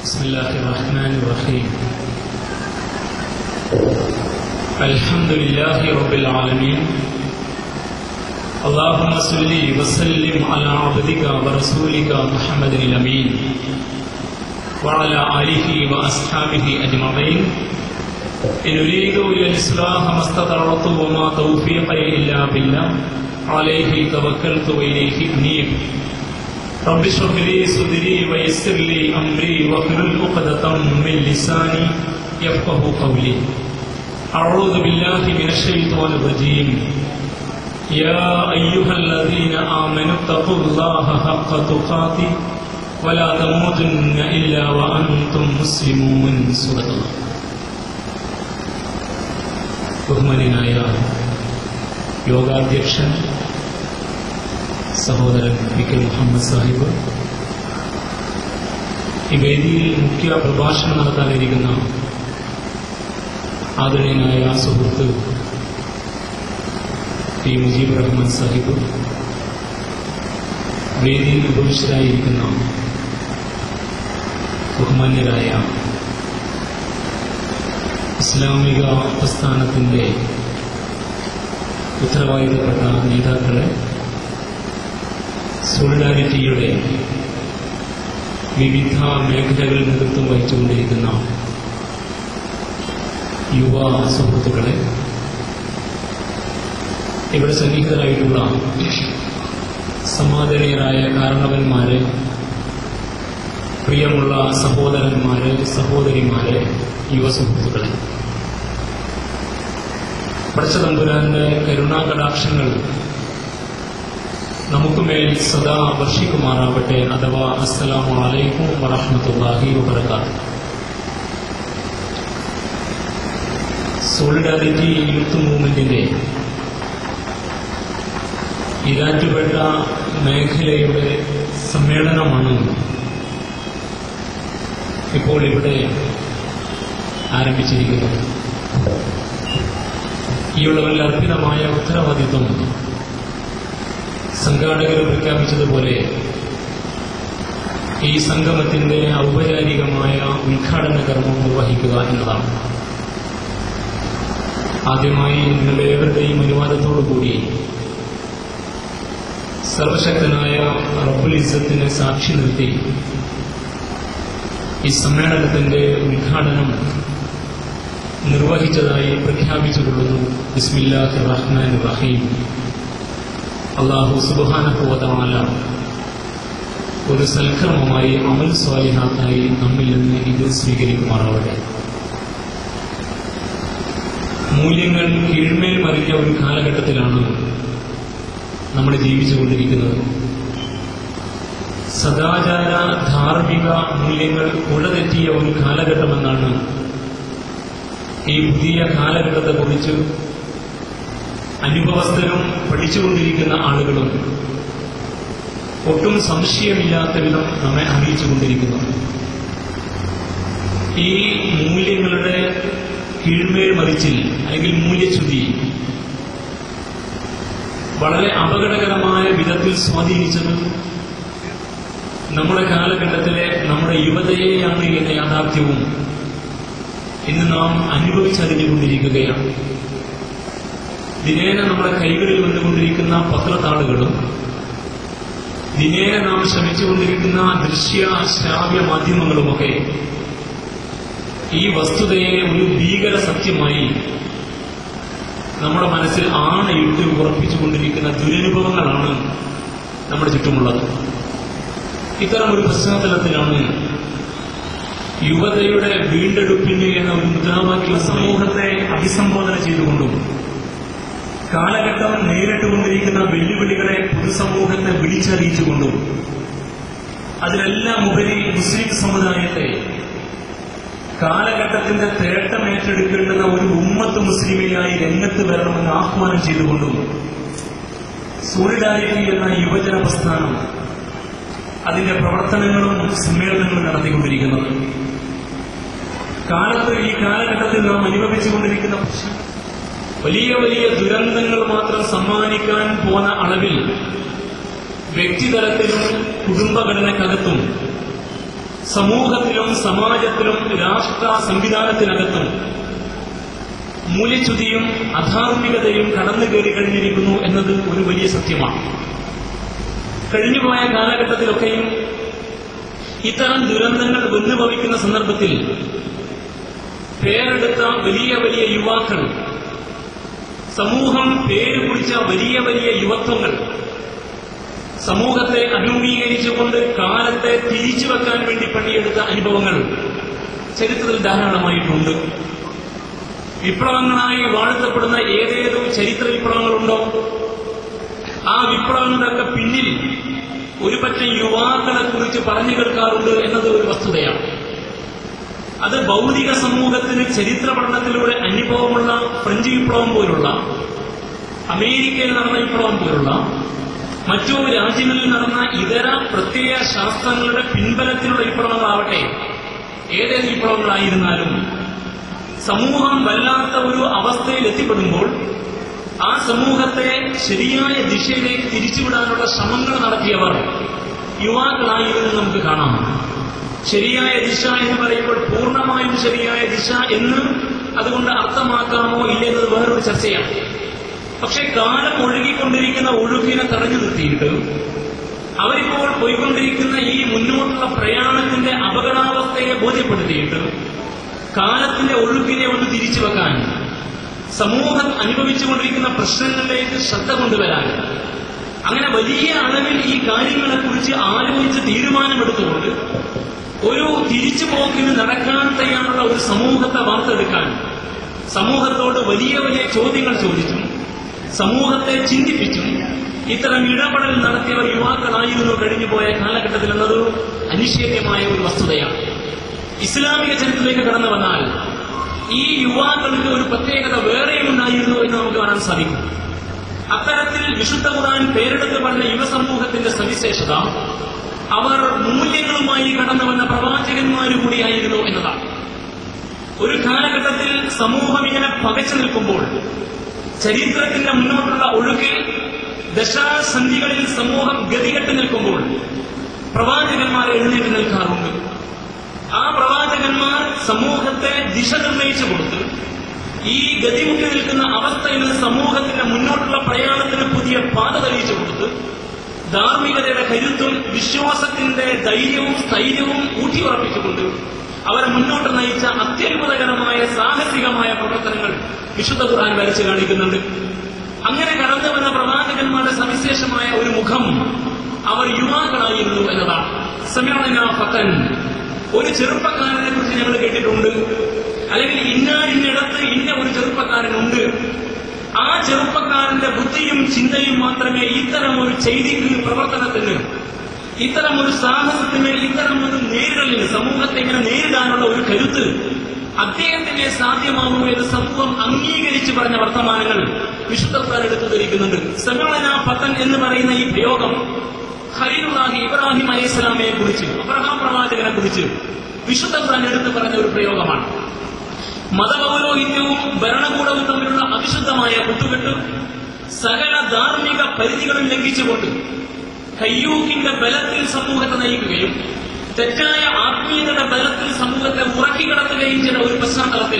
بسم الله الرحمن الرحيم الحمد لله رب العالمين اللهم صل وسلم على عبدك ورسولك محمد الأمين وعلى آله وأصحابه أجمعين إن أريد إلى الإصلاح ما استطعت وما توفيقي إلا بالله عليه توكلت وإليه أنيب رب اشرح لي صدري ويسر لي امري واحلل عقدة من لساني يفقه قولي اعوذ بالله من الشيطان الرجيم يا ايها الذين امنوا اتقوا الله حق تقاته ولا تموتن الا وانتم مسلمون سورة الله ബഹുമാനായ യോഗാധ്യക്ഷൻ സഹോദരൻ P K Muhammad Sahib ഈ വേദിയിൽ മുഖ്യ പ്രഭാഷണം നടത്താനിരിക്കുന്ന ആദരണീയനായ സുഹൃത്ത് പി മുജീബ് റഹ്മാൻ സാഹിബ് വേദിയിൽ ഉപവിഷ്ടരായിരിക്കുന്ന ബഹുമാന്യരായ ഇസ്ലാമിക പ്രസ്ഥാനത്തിൻ്റെ ഉത്തരവാദിത്തപ്പെട്ട നേതാക്കളെ സോളിഡാരിറ്റിയുടെ വിവിധ മേഖലകളിൽ നേതൃത്വം വഹിച്ചുകൊണ്ടിരിക്കുന്ന യുവ സുഹൃത്തുക്കളെ ഇവിടെ സന്നിഹിതരായിട്ടുള്ള സമാദരണീയരായ കാരണവന്മാരെ പ്രിയമുള്ള സഹോദരന്മാരെ സഹോദരിമാരെ യുവ സുഹൃത്തുക്കളെ പടച്ചതമ്പുരാന്റെ കരുണാകടാക്ഷങ്ങൾ നമുക്കുമേൽ സദാ വർഷിക്കുമാറാവട്ടെ അഥവാ അസ്സലാമു അലൈക്കും വറഹ്മത്തുള്ളാഹി വബറകാത്ത് സോളിഡാരിറ്റി യൂത്ത് മൂവ്മെന്റിന്റെ ഇരാറ്റുപേട്ട മേഖലയുടെ സമ്മേളനമാണ് ഇപ്പോൾ ഇവിടെ ആരംഭിച്ചിരിക്കുന്നത് ഈ ഉള്ളവരിൽ അർപ്പിതമായ ഉത്തരവാദിത്വം സംഘാടകർ പ്രഖ്യാപിച്ചതുപോലെ ഈ സംഗമത്തിന്റെ ഔപചാരികമായ ഉദ്ഘാടന കർമ്മം നിർവഹിക്കുക എന്നതാണ് ആദ്യമായി നിങ്ങളുടെ ഏവരുടെയും അനുവാദത്തോടുകൂടി സർവശക്തനായ റബ്ബുൽ ഇസത്തിനെ സാക്ഷി നിർത്തി ഈ സമ്മേളനത്തിന്റെ ഉദ്ഘാടനം നിർവഹിച്ചതായി പ്രഖ്യാപിച്ചുകൊള്ളുന്നു ബിസ്മില്ലാഹി റഹ്മാൻ റഹീം അള്ളാഹു സുബാനഹുവതമാല ഒരു സൽക്കർമ്മമായി അമൽ സ്വാലിഹാത്തായി നമ്മിൽ നിന്ന് ഇത് സ്വീകരിക്കുമാറാവട്ടെ മൂല്യങ്ങൾ കീഴ്മേൽ മറിഞ്ഞ ഒരു കാലഘട്ടത്തിലാണ് നമ്മൾ ജീവിച്ചുകൊണ്ടിരിക്കുന്നത് സദാചാര ധാർമ്മിക മൂല്യങ്ങൾ കുഴതെറ്റിയ ഒരു കാലഘട്ടമെന്നാണ് ഈ പുതിയ കാലഘട്ടത്തെക്കുറിച്ച് അനുഭവസ്ഥരും പഠിച്ചുകൊണ്ടിരിക്കുന്ന ആളുകളും ഒട്ടും സംശയമില്ലാത്ത വിധം നമ്മെ അറിയിച്ചുകൊണ്ടിരിക്കുന്നു ഈ മൂല്യങ്ങളുടെ കീഴ്മേൽ മറിച്ചിൽ അല്ലെങ്കിൽ മൂല്യച്യുതി വളരെ അപകടകരമായ വിധത്തിൽ സ്വാധീനിച്ചത് നമ്മുടെ കാലഘട്ടത്തിലെ നമ്മുടെ യുവതയെയാണ് എന്ന യാഥാർത്ഥ്യവും ഇന്ന് നാം അനുഭവിച്ചറിഞ്ഞുകൊണ്ടിരിക്കുകയാണ് ദിനേന നമ്മുടെ കൈകളിൽ വന്നുകൊണ്ടിരിക്കുന്ന പത്രത്താളുകളും ദിനേന നാം ശ്രമിച്ചുകൊണ്ടിരിക്കുന്ന ദൃശ്യ ശ്രാവ്യ മാധ്യമങ്ങളുമൊക്കെ ഈ വസ്തുതയെ ഒരു ഭീകര സത്യമായി നമ്മുടെ മനസ്സിൽ ആണയിട്ട് ഉറപ്പിച്ചുകൊണ്ടിരിക്കുന്ന ദുരനുഭവങ്ങളാണ് നമ്മുടെ ചുറ്റുമുള്ളത് ഇത്തരം ഒരു പശ്ചാത്തലത്തിലാണ് യുവതയുടെ വീണ്ടെടുപ്പിന് എന്ന ഒരു മുദ്രാവാക്യ സമൂഹത്തെ അഭിസംബോധന ചെയ്തുകൊണ്ടും കാലഘട്ടം നേരിട്ടുകൊണ്ടിരിക്കുന്ന വെല്ലുവിളികളെ പൊതുസമൂഹത്തെ വിളിച്ചറിയിച്ചുകൊണ്ടും അതിലെല്ലാം ഉപരി മുസ്ലിം സമുദായത്തെ കാലഘട്ടത്തിന്റെ തേട്ടം ഏറ്റെടുക്കേണ്ടുന്ന ഒരു ഉമ്മത്ത് മുസ്ലിമിയായി രംഗത്ത് വരണമെന്ന് ആഹ്വാനം ചെയ്തുകൊണ്ടും സോളിഡാരിറ്റി എന്ന യുവജന പ്രസ്ഥാനം അതിന്റെ പ്രവർത്തനങ്ങളും സമ്മേളനങ്ങളും നടത്തിക്കൊണ്ടിരിക്കുന്നത് കാലത്ത് ഈ കാലഘട്ടത്തിൽ നാം അനുഭവിച്ചുകൊണ്ടിരിക്കുന്ന പ്രശ്നം വലിയ വലിയ ദുരന്തങ്ങൾ മാത്രം സമ്മാനിക്കാൻ പോന്ന അളവിൽ വ്യക്തിതലത്തിലും കുടുംബഘടനക്കകത്തും സമൂഹത്തിലും സമാജത്തിലും രാഷ്ട്ര സംവിധാനത്തിനകത്തും മൂല്യച്യുതിയും അധാർമികതയും കടന്നു കയറി കഴിഞ്ഞിരിക്കുന്നു എന്നത് ഒരു വലിയ സത്യമാണ് കഴിഞ്ഞുപോയ കാലഘട്ടത്തിലൊക്കെയും ഇത്തരം ദുരന്തങ്ങൾ വന്നുഭവിക്കുന്ന സന്ദർഭത്തിൽ പേരെടുത്ത വലിയ വലിയ യുവാക്കൾ സമൂഹം പേര് കുറിച്ച വലിയ വലിയ യുവത്വങ്ങൾ സമൂഹത്തെ അഭിമുഖീകരിച്ചുകൊണ്ട് കാലത്തെ തിരിച്ചു വെക്കാൻ വേണ്ടി പണിയെടുത്ത അനുഭവങ്ങൾ ചരിത്രത്തിൽ ധാരാളമായിട്ടുണ്ട് വിപ്ലവങ്ങളായി വാഴ്ത്തപ്പെടുന്ന ഏതേതോ ചരിത്ര വിപ്ലവങ്ങളുണ്ടോ ആ വിപ്ലവങ്ങളുടെയൊക്കെ പിന്നിൽ ഒരു പറ്റം യുവാക്കളെ കുറിച്ച് പറഞ്ഞു കേൾക്കാറുണ്ട് എന്നത് ഒരു വസ്തുതയാണ് അത് ഭൗതിക സമൂഹത്തിന് ചരിത്ര പഠനത്തിലൂടെ അനുഭവമുള്ള ഫ്രഞ്ച് വിപ്ലവം പോലുള്ള അമേരിക്കയിൽ നടന്ന വിപ്ലവം പോലുള്ള മറ്റു രാജ്യങ്ങളിൽ നടന്ന ഇതര പ്രത്യയ ശാസ്ത്രങ്ങളുടെ പിൻബലത്തിലുള്ള വിപ്ലവങ്ങളാവട്ടെ ഏതേത് വിപ്ലവങ്ങളായിരുന്നാലും സമൂഹം വല്ലാത്ത ഒരു അവസ്ഥയിൽ എത്തിപ്പെടുമ്പോൾ ആ സമൂഹത്തെ ശരിയായ ദിശയിലേക്ക് തിരിച്ചുവിടാനുള്ള ശ്രമങ്ങൾ നടത്തിയവർ യുവാക്കളായിരുന്നു നമുക്ക് കാണാം ശരിയായ ദിശ എന്ന് പറയുമ്പോൾ പൂർണ്ണമായും ശരിയായ ദിശ എന്ന് അതുകൊണ്ട് അർത്ഥമാക്കാമോ ഇല്ലെന്നത് വേറൊരു ചർച്ചയാണ് പക്ഷെ കാലം ഒഴുകിക്കൊണ്ടിരിക്കുന്ന ഒഴുക്കിനെ തടഞ്ഞു നിർത്തിയിട്ട് അവരിപ്പോൾ പോയിക്കൊണ്ടിരിക്കുന്ന ഈ മുന്നോട്ടുള്ള പ്രയാണത്തിന്റെ അപകടാവസ്ഥയെ ബോധ്യപ്പെടുത്തിയിട്ട് കാലത്തിന്റെ ഒഴുക്കിനെ ഒന്ന് തിരിച്ചു വെക്കാൻ സമൂഹം അനുഭവിച്ചുകൊണ്ടിരിക്കുന്ന പ്രശ്നങ്ങളിലേക്ക് ശ്രദ്ധ കൊണ്ടുവരാൻ അങ്ങനെ വലിയ അളവിൽ ഈ കാര്യങ്ങളെക്കുറിച്ച് ആലോചിച്ച് തീരുമാനമെടുത്തുകൊണ്ട് ഒരു തിരിച്ചുപോക്കിന് നടക്കാൻ തയ്യാറുള്ള ഒരു സമൂഹത്തെ വാർത്തെടുക്കാൻ സമൂഹത്തോട് വലിയ വലിയ ചോദ്യങ്ങൾ ചോദിച്ചും സമൂഹത്തെ ചിന്തിപ്പിച്ചും ഇത്തരം ഇടപെടൽ നടത്തിയവർ യുവാക്കളായിരുന്നു കഴിഞ്ഞുപോയ കാലഘട്ടത്തിൽ എന്നത് അനിഷേധ്യമായ ഒരു വസ്തുതയാണ് ഇസ്ലാമിക ചരിത്രത്തിലേക്ക് കടന്നു വന്നാൽ ഈ യുവാക്കൾക്ക് ഒരു പ്രത്യേകത വേറെയും ഉണ്ടായിരുന്നു എന്ന് നമുക്ക് കാണാൻ സാധിക്കും അത്തരത്തിൽ വിശുദ്ധ ഖുർആൻ പേരെടുത്ത് പറഞ്ഞ യുവസമൂഹത്തിന്റെ സവിശേഷത അവർ മൂല്യങ്ങളുമായി കടന്നു വന്ന പ്രവാചകന്മാരു കൂടിയായിരുന്നു എന്നതാണ് ഒരു കാലഘട്ടത്തിൽ സമൂഹം ഇങ്ങനെ പകച്ചു നിൽക്കുമ്പോൾ ചരിത്രത്തിന്റെ മുന്നോട്ടുള്ള ഒഴുക്കിൽ ദശാസന്ധികളിൽ സമൂഹം ഗതികെട്ട് നിൽക്കുമ്പോൾ പ്രവാചകന്മാർ എഴുന്നേറ്റ് നിൽക്കാറുണ്ട് ആ പ്രവാചകന്മാർ സമൂഹത്തെ ദിശ നിർണയിച്ചു കൊടുത്ത് ഈ ഗതിമുട്ടി നിൽക്കുന്ന അവസ്ഥയിൽ നിന്ന് സമൂഹത്തിന്റെ മുന്നോട്ടുള്ള പ്രയാണത്തിന് പുതിയ പാത തെളിയിച്ചു കൊടുത്ത് ധാർമ്മികതയുടെ കരുത്തും വിശ്വാസത്തിന്റെ ധൈര്യവും സ്ഥൈര്യവും ഊട്ടിയുറപ്പിച്ചുകൊണ്ട് അവരെ മുന്നോട്ട് നയിച്ച അത്യത്ഭുതകരമായ സാഹസികമായ പ്രവർത്തനങ്ങൾ വിശുദ്ധ ഖുർആൻ വരച്ചു കാണിക്കുന്നുണ്ട് അങ്ങനെ കടന്നു വന്ന പ്രവാചകന്മാരുടെ സവിശേഷമായ ഒരു മുഖം അവർ യുവാക്കളായിരുന്നു എന്നതാണ് സമീപന ഫത്തൻ ഒരു ചെറുപ്പക്കാരനെ കുറിച്ച് ഞങ്ങൾ കേട്ടിട്ടുണ്ട് അല്ലെങ്കിൽ ഇന്നാരിന്നിടത്ത് ഇന്ന ഒരു ചെറുപ്പക്കാരനുണ്ട് ആ ചെറുപ്പക്കാരന്റെ ബുദ്ധിയും ചിന്തയും മാത്രമേ ഇത്തരം ഒരു ചെയ്തിക്ക് പ്രവർത്തനത്തിന് ഇത്തരം ഒരു സാഹസത്തിന് ഇത്തരം ഒരു നേരിടലിന് സമൂഹത്തെ ഇങ്ങനെ നേരിടാനുള്ള ഒരു കരുത്ത് അദ്ദേഹത്തിന് സാധ്യമാകും എന്ന് സമൂഹം അംഗീകരിച്ച് പറഞ്ഞ വർത്തമാനങ്ങൾ വിശുദ്ധക്കാർ എടുത്തു ധരിക്കുന്നുണ്ട് സമീളന പത്തൻ എന്ന് പറയുന്ന ഈ പ്രയോഗം ഖലീലുല്ലാഹി ഇബ്രാഹിം അലൈഹി സ്വലാമയെ കുറിച്ച് അബ്രഹാം പ്രവാചകനെ കുറിച്ച് വിശുദ്ധ ഖുർആൻ എടുത്തു പറഞ്ഞ ഒരു പ്രയോഗമാണ് മതപൗരോഹിത്യവും ഭരണകൂടവും തമ്മിലുള്ള അവിശുദ്ധമായ കൂട്ടുകെട്ട് സകല ധാർമ്മിക പരിധികളും ലംഘിച്ചുകൊണ്ട് കയ്യൂക്കിന്റെ ബലത്തിൽ സമൂഹത്തെ നയിക്കുകയും തെറ്റായ ആത്മീയതയുടെ ബലത്തിൽ സമൂഹത്തെ ഉറക്കിക്കിടത്തുകയും ചെയ്ത ഒരു പശ്ചാത്തലത്തിൽ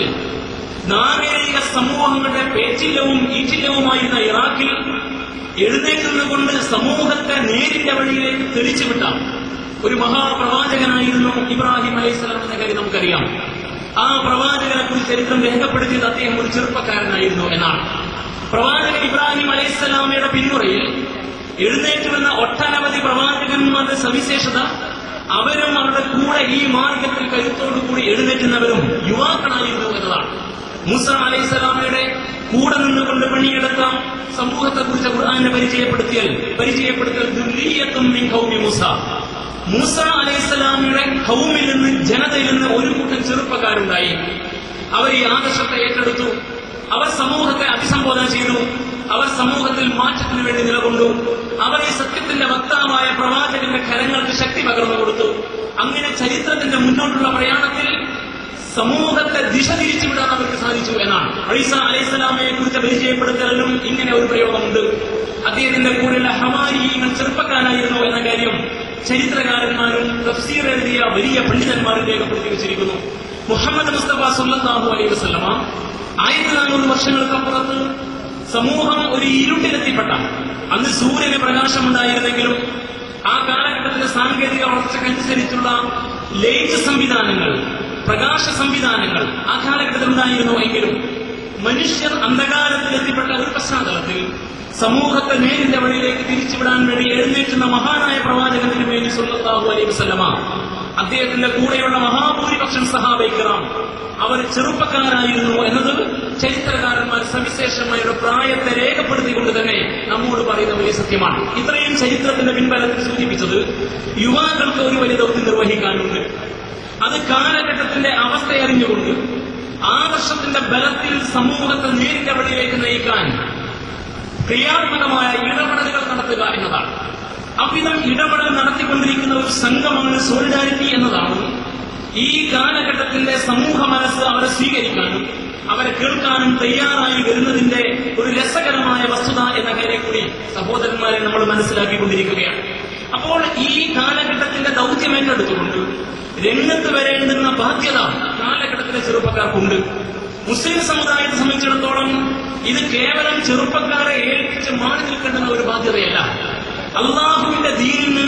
നാഗരിക സമൂഹങ്ങളുടെ പേച്ചില്ലവും ഈച്ചില്ലവുമായിരുന്ന ഇറാഖിൽ എഴുന്നേറ്റുന്നുകൊണ്ട് സമൂഹത്തെ നേരിന്റെ വഴിയിലേക്ക് തെളിച്ചുവിട്ട ഒരു മഹാപ്രവാചകനായിരുന്നു ഇബ്രാഹിം അലൈഹിസ്സലാം എന്ന കാര്യം നമുക്കറിയാം ആ പ്രവാചകനെ കുറിച്ച് ചരിത്രം രേഖപ്പെടുത്തിയത് അദ്ദേഹം ഒരു ചെറുപ്പക്കാരനായിരുന്നു എന്നാണ് പ്രവാചകൻ ഇബ്രാഹിം അലൈഹിസ്സലാമയുടെ പിന്മുറയിൽ എഴുന്നേറ്റ് വന്ന ഒട്ടനവധി പ്രവാചകന്മാരുടെ സവിശേഷത അവരും അവരുടെ കൂടെ ഈ മാർഗത്തിൽ കരുത്തോടുകൂടി എഴുന്നേറ്റുന്നവരും യുവാക്കളായിരുന്നു എന്നതാണ് മൂസ അലൈഹിസ്സലാമയുടെ കൂടെ നിന്നുകൊണ്ട് പണിയെടുത്ത സമൂഹത്തെ കുറിച്ച് ഖുർആാനെ പരിചയപ്പെടുത്തിയാൽ പരിചയപ്പെടുത്തൽ ദുരീയത്തും മിൻ ഖൗമി മൂസ മൂസ അലൈഹിസ്സലാമയുടെ ഖൗമിൽ നിന്ന് ജനതയിൽ നിന്ന് ഒരു കൂട്ടം ചെറുപ്പക്കാരുണ്ടായി അവർ ഈ ആദർശത്തെ ഏറ്റെടുത്തു അവർ സമൂഹത്തെ അഭിസംബോധന ചെയ്തു അവർ സമൂഹത്തിൽ മാറ്റത്തിന് വേണ്ടി നിലകൊണ്ടു അവർ ഈ സത്യത്തിന്റെ വക്താവായ പ്രവാചകന്റെ കരങ്ങൾക്ക് ശക്തി പകർന്നു കൊടുത്തു അങ്ങനെ ചരിത്രത്തിന്റെ മുന്നോട്ടുള്ള പ്രയാണത്തിൽ സമൂഹത്തെ ദിശ തിരിച്ചുവിടാൻ അവർക്ക് സാധിച്ചു എന്നാണ് ഐസ അലൈഹിസ്സലാമയെ കുറിച്ച് പരിചയപ്പെടുത്തലിലും ഇങ്ങനെ ഒരു പ്രയോഗമുണ്ട് അദ്ദേഹത്തിന്റെ കൂടെയുള്ള ഹമാരികൾ ചെറുപ്പക്കാരായിരുന്നു എന്ന കാര്യം ചരിത്രകാരന്മാരും തഫ്സീർ എഴുതിയ വലിയ പണ്ഡിതന്മാരും രേഖപ്പെടുത്തി വെച്ചിരിക്കുന്നു മുഹമ്മദ് മുസ്തഫ സുല്ലാഹു അലൈഹി വസ്ലമ ആയിരത്തി നാനൂറ് വർഷങ്ങൾക്കപ്പുറത്ത് സമൂഹം ഒരു ഇരുട്ടിലെത്തിപ്പെട്ട അന്ന് സൂര്യന് പ്രകാശമുണ്ടായിരുന്നെങ്കിലും ആ കാലഘട്ടത്തിലെ സാങ്കേതിക വളർച്ചക്കനുസരിച്ചുള്ള ലൈറ്റ് സംവിധാനങ്ങൾ പ്രകാശ സംവിധാനങ്ങൾ ആ കാലഘട്ടത്തിൽ ഉണ്ടായിരുന്നു എങ്കിലും മനുഷ്യർ അന്ധകാരത്തിൽ എത്തിപ്പെട്ട ഒരു പശ്ചാത്തലത്തിൽ സമൂഹത്തെ നേരിന്റെ വഴിയിലേക്ക് തിരിച്ചുവിടാൻ വേണ്ടി എഴുന്നേറ്റുന്ന മഹാനായ പ്രവാചകൻ തിരുമേനി സല്ലല്ലാഹു അലൈഹി വസല്ലമ അദ്ദേഹത്തിന്റെ കൂടെയുള്ള മഹാഭൂരിപക്ഷം സഹാബൈക്കറാം അവർ ചെറുപ്പക്കാരായിരുന്നു എന്നത് ചരിത്രകാരന്മാർ സവിശേഷമായ ഒരു പ്രായത്തെ രേഖപ്പെടുത്തിക്കൊണ്ട് തന്നെ നമ്മോട് പറയുന്ന വലിയ സത്യമാണ് ഇത്രയും ചരിത്രത്തിന്റെ പിൻബലത്തിൽ സൂചിപ്പിച്ചത് യുവാക്കൾക്ക് ഒരു വലിയ ദൗത്യം നിർവഹിക്കാനുണ്ട് അത് കാലഘട്ടത്തിന്റെ അവസ്ഥ അറിഞ്ഞുകൊണ്ട് ആദർശത്തിന്റെ ബലത്തിൽ സമൂഹത്തെ നേരിന്റെ വഴിയിലേക്ക് നയിക്കാൻ ക്രിയാത്മകമായ ഇടപെടലുകൾ നടത്തുക എന്നതാണ് അവിധം ഇടപെടൽ നടത്തിക്കൊണ്ടിരിക്കുന്ന ഒരു സംഘമാണ് സോളിഡാരിറ്റി എന്നതാണ് ഈ കാലഘട്ടത്തിന്റെ സമൂഹ മനസ്സ് അവരെ സ്വീകരിക്കാനും അവരെ കേൾക്കാനും തയ്യാറായി വരുന്നതിന്റെ ഒരു രസകരമായ വസ്തുത എന്ന കാര്യം കൂടി സഹോദരന്മാരെ നമ്മൾ മനസ്സിലാക്കിക്കൊണ്ടിരിക്കുകയാണ് അപ്പോൾ ഈ കാലഘട്ടത്തിന്റെ ദൗത്യം ഏറ്റെടുത്തുകൊണ്ട് രംഗത്ത് വരേണ്ടുന്ന ബാധ്യത കാലഘട്ടത്തിലെ ചെറുപ്പക്കാർക്കുണ്ട് മുസ്ലിം സമുദായത്തെ സംബന്ധിച്ചിടത്തോളം ഇത് കേവലം ചെറുപ്പക്കാരെ ഏൽപ്പിച്ച് മാറി നിൽക്കേണ്ടുന്ന ഒരു ബാധ്യതയല്ല അള്ളാഹുവിന്റെ ദീനിന്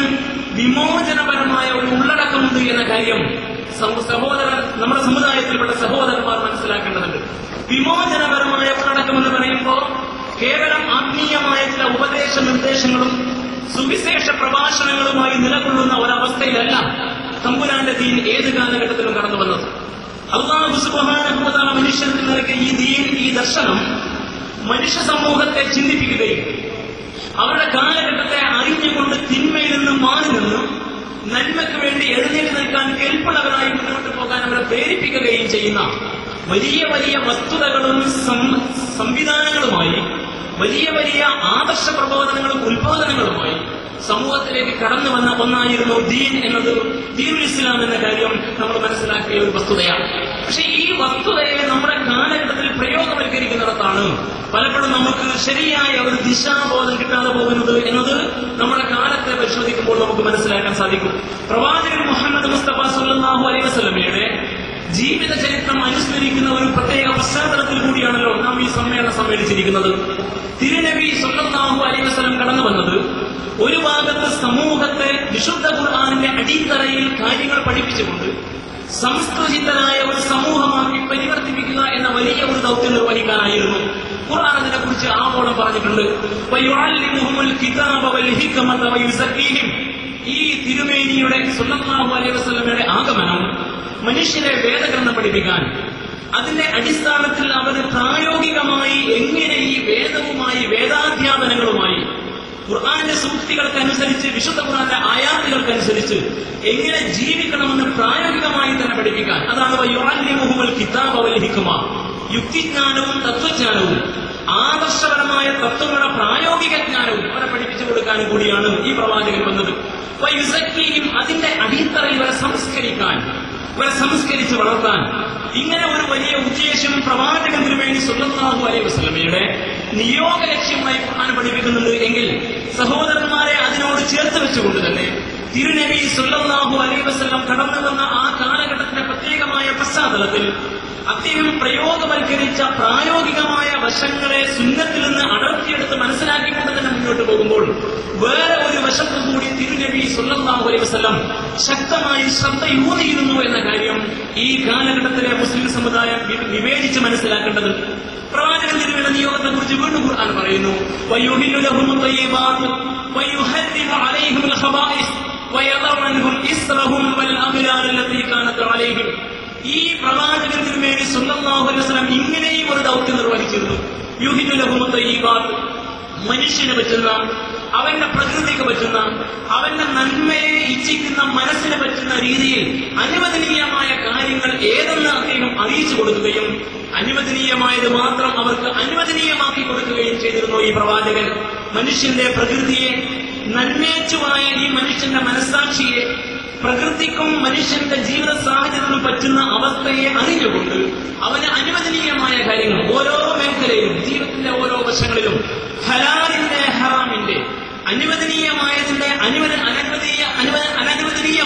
വിമോചനപരമായ ഒരു ഉള്ളടക്കമുണ്ട് എന്ന കാര്യം സമ- സഹോദരൻ നമ്മുടെ സമുദായത്തിൽപ്പെട്ട സഹോദരന്മാർ മനസ്സിലാക്കേണ്ടതുണ്ട് വിമോചനപരമായ ഉള്ളടക്കം എന്ന് പറയുമ്പോൾ കേവലം ആത്മീയമായ ചില ഉപദേശ നിർദ്ദേശങ്ങളും സുവിശേഷ പ്രഭാഷണങ്ങളുമായി നിലകൊള്ളുന്ന ഒരവസ്ഥയിലല്ല തമ്പുരാന്റെ ദീൻ ഏത് കാലഘട്ടത്തിലും കടന്നു വന്നത് അള്ളാഹു സുബാനുഭവതാണ് മനുഷ്യർക്ക് നൽകിയ ഈ ദീൻ ഈ ദർശനം മനുഷ്യ സമൂഹത്തെ ചിന്തിപ്പിക്കുകയും അവരുടെ കാലഘട്ടത്തെ അറിഞ്ഞുകൊണ്ട് തിന്മയിൽ നിന്ന് മാറി നിന്ന് നന്മയ്ക്ക് വേണ്ടി എഴുന്നേറ്റ് നിൽക്കാൻ കെൽപ്പുള്ളവരായി മുന്നോട്ട് പോകാൻ അവരെ പ്രേരിപ്പിക്കുകയും ചെയ്യുന്ന വലിയ വലിയ വസ്തുതകളും സം- സംവിധാനങ്ങളുമായി വലിയ വലിയ ആദർശ പ്രബോധനങ്ങളും ഉത്ബോധനങ്ങളുമായി സമൂഹത്തിലേക്ക് കടന്നു വന്ന ഒന്നായിരുന്നു ദീൻ എന്നത് ദീനുൽ ഇസ്ലാം എന്ന കാര്യം നമ്മൾ മനസ്സിലാക്കിയ ഒരു വസ്തുതയാണ് പക്ഷെ ഈ വസ്തുതയെ നമ്മുടെ കാലഘട്ടത്തിൽ പ്രയോഗവൽക്കരിക്കുന്നിടത്താണ് പലപ്പോഴും നമുക്ക് ശരിയായ ഒരു ദിശാബോധം കിട്ടാതെ പോകുന്നത് എന്നത് നമ്മുടെ കാലത്തെ പരിശോധിക്കുമ്പോൾ നമുക്ക് മനസ്സിലാക്കാൻ സാധിക്കും പ്രവാചകൻ മുഹമ്മദ് മുസ്തഫ സല്ലല്ലാഹു അലൈഹി വസല്ലമയുടെ ജീവിത ചരിത്രം അനുസ്മരിക്കുന്ന ഒരു പ്രത്യേക പശ്ചാത്തലത്തിൽ കൂടിയാണല്ലോ നാം ഈ സമ്മേളനം സമ്മേളിച്ചിരിക്കുന്നത് തിരുനബി സല്ലല്ലാഹു അലൈഹി വസല്ലം കടന്നു വന്നത് ഒരു ഭാഗത്ത് സമൂഹത്തെ വിശുദ്ധ ഖുർആാനിന്റെ അടിത്തറയിൽ കാര്യങ്ങൾ പഠിപ്പിച്ചുകൊണ്ട് സംസ്കൃതിതനായ ഒരു സമൂഹമാക്കി പരിവർത്തിപ്പിക്കുക എന്ന വലിയ ഒരു ദൗത്യം നിർവഹിക്കാനായിരുന്നു ഖുർആൻ അതിനെ കുറിച്ച് ആവോളം പറഞ്ഞിട്ടുണ്ട് വയുഅല്ലിമുഹുമുൽ കിതാബ വൽ ഹിക്മത വയുസക്കീഹിം. ഈ തിരുമേനിയുടെ സല്ലല്ലാഹു അലൈഹി വസല്ലമയുടെ ആഗമനം മനുഷ്യരെ വേദഗ്രന്ഥം പഠിപ്പിക്കാൻ അതിന്റെ അടിസ്ഥാനത്തിൽ അവർ പ്രായോഗികമായി എങ്ങനെ ഈ വേദവുമായി വേദാധ്യാപനങ്ങളുമായി ഖുർആന്റെ സൂക്തികൾക്കനുസരിച്ച് വിശുദ്ധ ഖുർആന്റെ ആയാത്തുകൾക്കനുസരിച്ച് എങ്ങനെ ജീവിക്കണമെന്ന് പ്രായോഗികമായി തന്നെ പഠിപ്പിക്കാൻ അതാണ് വയുഅല്ലിമുഹുമുൽ കിതാബ വൽ ഹിക്മ യുക്തിജ്ഞാനവും തത്വജ്ഞാനവും ആദർശപരമായ തത്വങ്ങളുടെ പ്രായോഗിക ജ്ഞാനവും അവരെ പഠിപ്പിച്ചു കൊടുക്കാനും കൂടിയാണ് ഈ പ്രവാചകൻ വന്നത് വയുസക്കീയും അതിന്റെ അടിത്തറയിൽ ഇവരെ സംസ്കരിക്കാൻ ഇവരെ സംസ്കരിച്ച് വളർത്താൻ ഇങ്ങനെ ഒരു വലിയ ഉദ്ദേശം പ്രവാചകൻ തിരുമേനി സുല്ലല്ലാഹു അലൈഹി വസല്ലമയുടെ നിയോഗ ലക്ഷ്യമായി ഖുർആൻ പഠിപ്പിക്കുന്നുണ്ട് എങ്കിൽ സഹോദരന്മാരെ അതിനോട് ചേർത്ത് വെച്ചുകൊണ്ട് തന്നെ തിരുനബി സുല്ലല്ലാഹു അലൈഹി വസല്ലം കടന്നു വന്ന ആ കാലഘട്ടത്തിന്റെ പ്രത്യേകമായ പശ്ചാത്തലത്തിൽ അദ്ദേഹം പ്രയോഗവൽക്കരിച്ച പ്രായോഗികമായ വശങ്ങളെ സുന്നത്തിൽ നിന്ന് അടർത്തിയെടുത്ത് മനസ്സിലാക്കിക്കൊണ്ട് തന്നെ മുന്നോട്ട് പോകുമ്പോൾ വേറെ ഒരു വശത്തു കൂടി തിരുനബി സുല്ലല്ലാഹു അലൈഹി വസല്ലം ശക്തമായി ശ്രദ്ധയൂന്നിയിരുന്നു എന്ന കാര്യം ഈ കാലഘട്ടത്തിലെ മുസ്ലിം സമുദായം വി- വിവേചിച്ച് മനസ്സിലാക്കേണ്ടത് പ്രവാചകൻ തിരുവേണ്ട നിയോഗത്തെ കുറിച്ച് വീണ്ടും ഖുർആൻ പറയുന്നു വയുഹില്ലു ലഹുമുൽ തയ്യിബാത്ത് വയുഹല്ലിമു അലൈഹിമുൽ ഖബായിസ് വയദഉ അൻഹും ഇസ്റഹും വൽ അഗ്ലാൽ അല്ലതീ കാനത് അലൈഹിം ഈ പ്രവാചകൻ തിരുമേനി സുല്ലല്ലാഹു അലൈഹി വസല്ലം ഇങ്ങനെയും ഒരു ദൗത്യം നിർവഹിച്ചിരുന്നു യുഹില്ലു ലഹുമുൽ തയ്യിബാത്ത് മനുഷ്യന് പറ്റുന്ന അവന്റെ പ്രകൃതിക്ക് പറ്റുന്ന അവന്റെ നന്മയെ ഇച്ഛിക്കുന്ന മനസ്സിന് പറ്റുന്ന രീതിയിൽ അനുവദനീയമായ കാര്യങ്ങൾ ഏതെന്ന് അദ്ദേഹം അറിയിച്ചു കൊടുക്കുകയും അനുവദനീയമായത് മാത്രം അവർക്ക് അനുവദനീയമാക്കി കൊടുക്കുകയും ചെയ്തിരുന്നു ഈ പ്രവാചകൻ മനുഷ്യന്റെ പ്രകൃതിയെ നന്മേച്ചുമായ ഈ മനുഷ്യന്റെ മനസ്സാക്ഷിയെ പ്രകൃതിക്കും മനുഷ്യന്റെ ജീവിത സാഹചര്യത്തിനും പറ്റുന്ന അവസ്ഥയെ അറിഞ്ഞുകൊണ്ട് അവന് അനുവദനീയമായ കാര്യങ്ങൾ ഓരോ മേഖലയിലും ജീവിതത്തിന്റെ ഓരോ വശങ്ങളിലും ഹലാലിന്റെ ഹറാമിന്റെ അനുവദനീയമായതിന്റെ അനുവദ അനുവദനീയ അനുവദ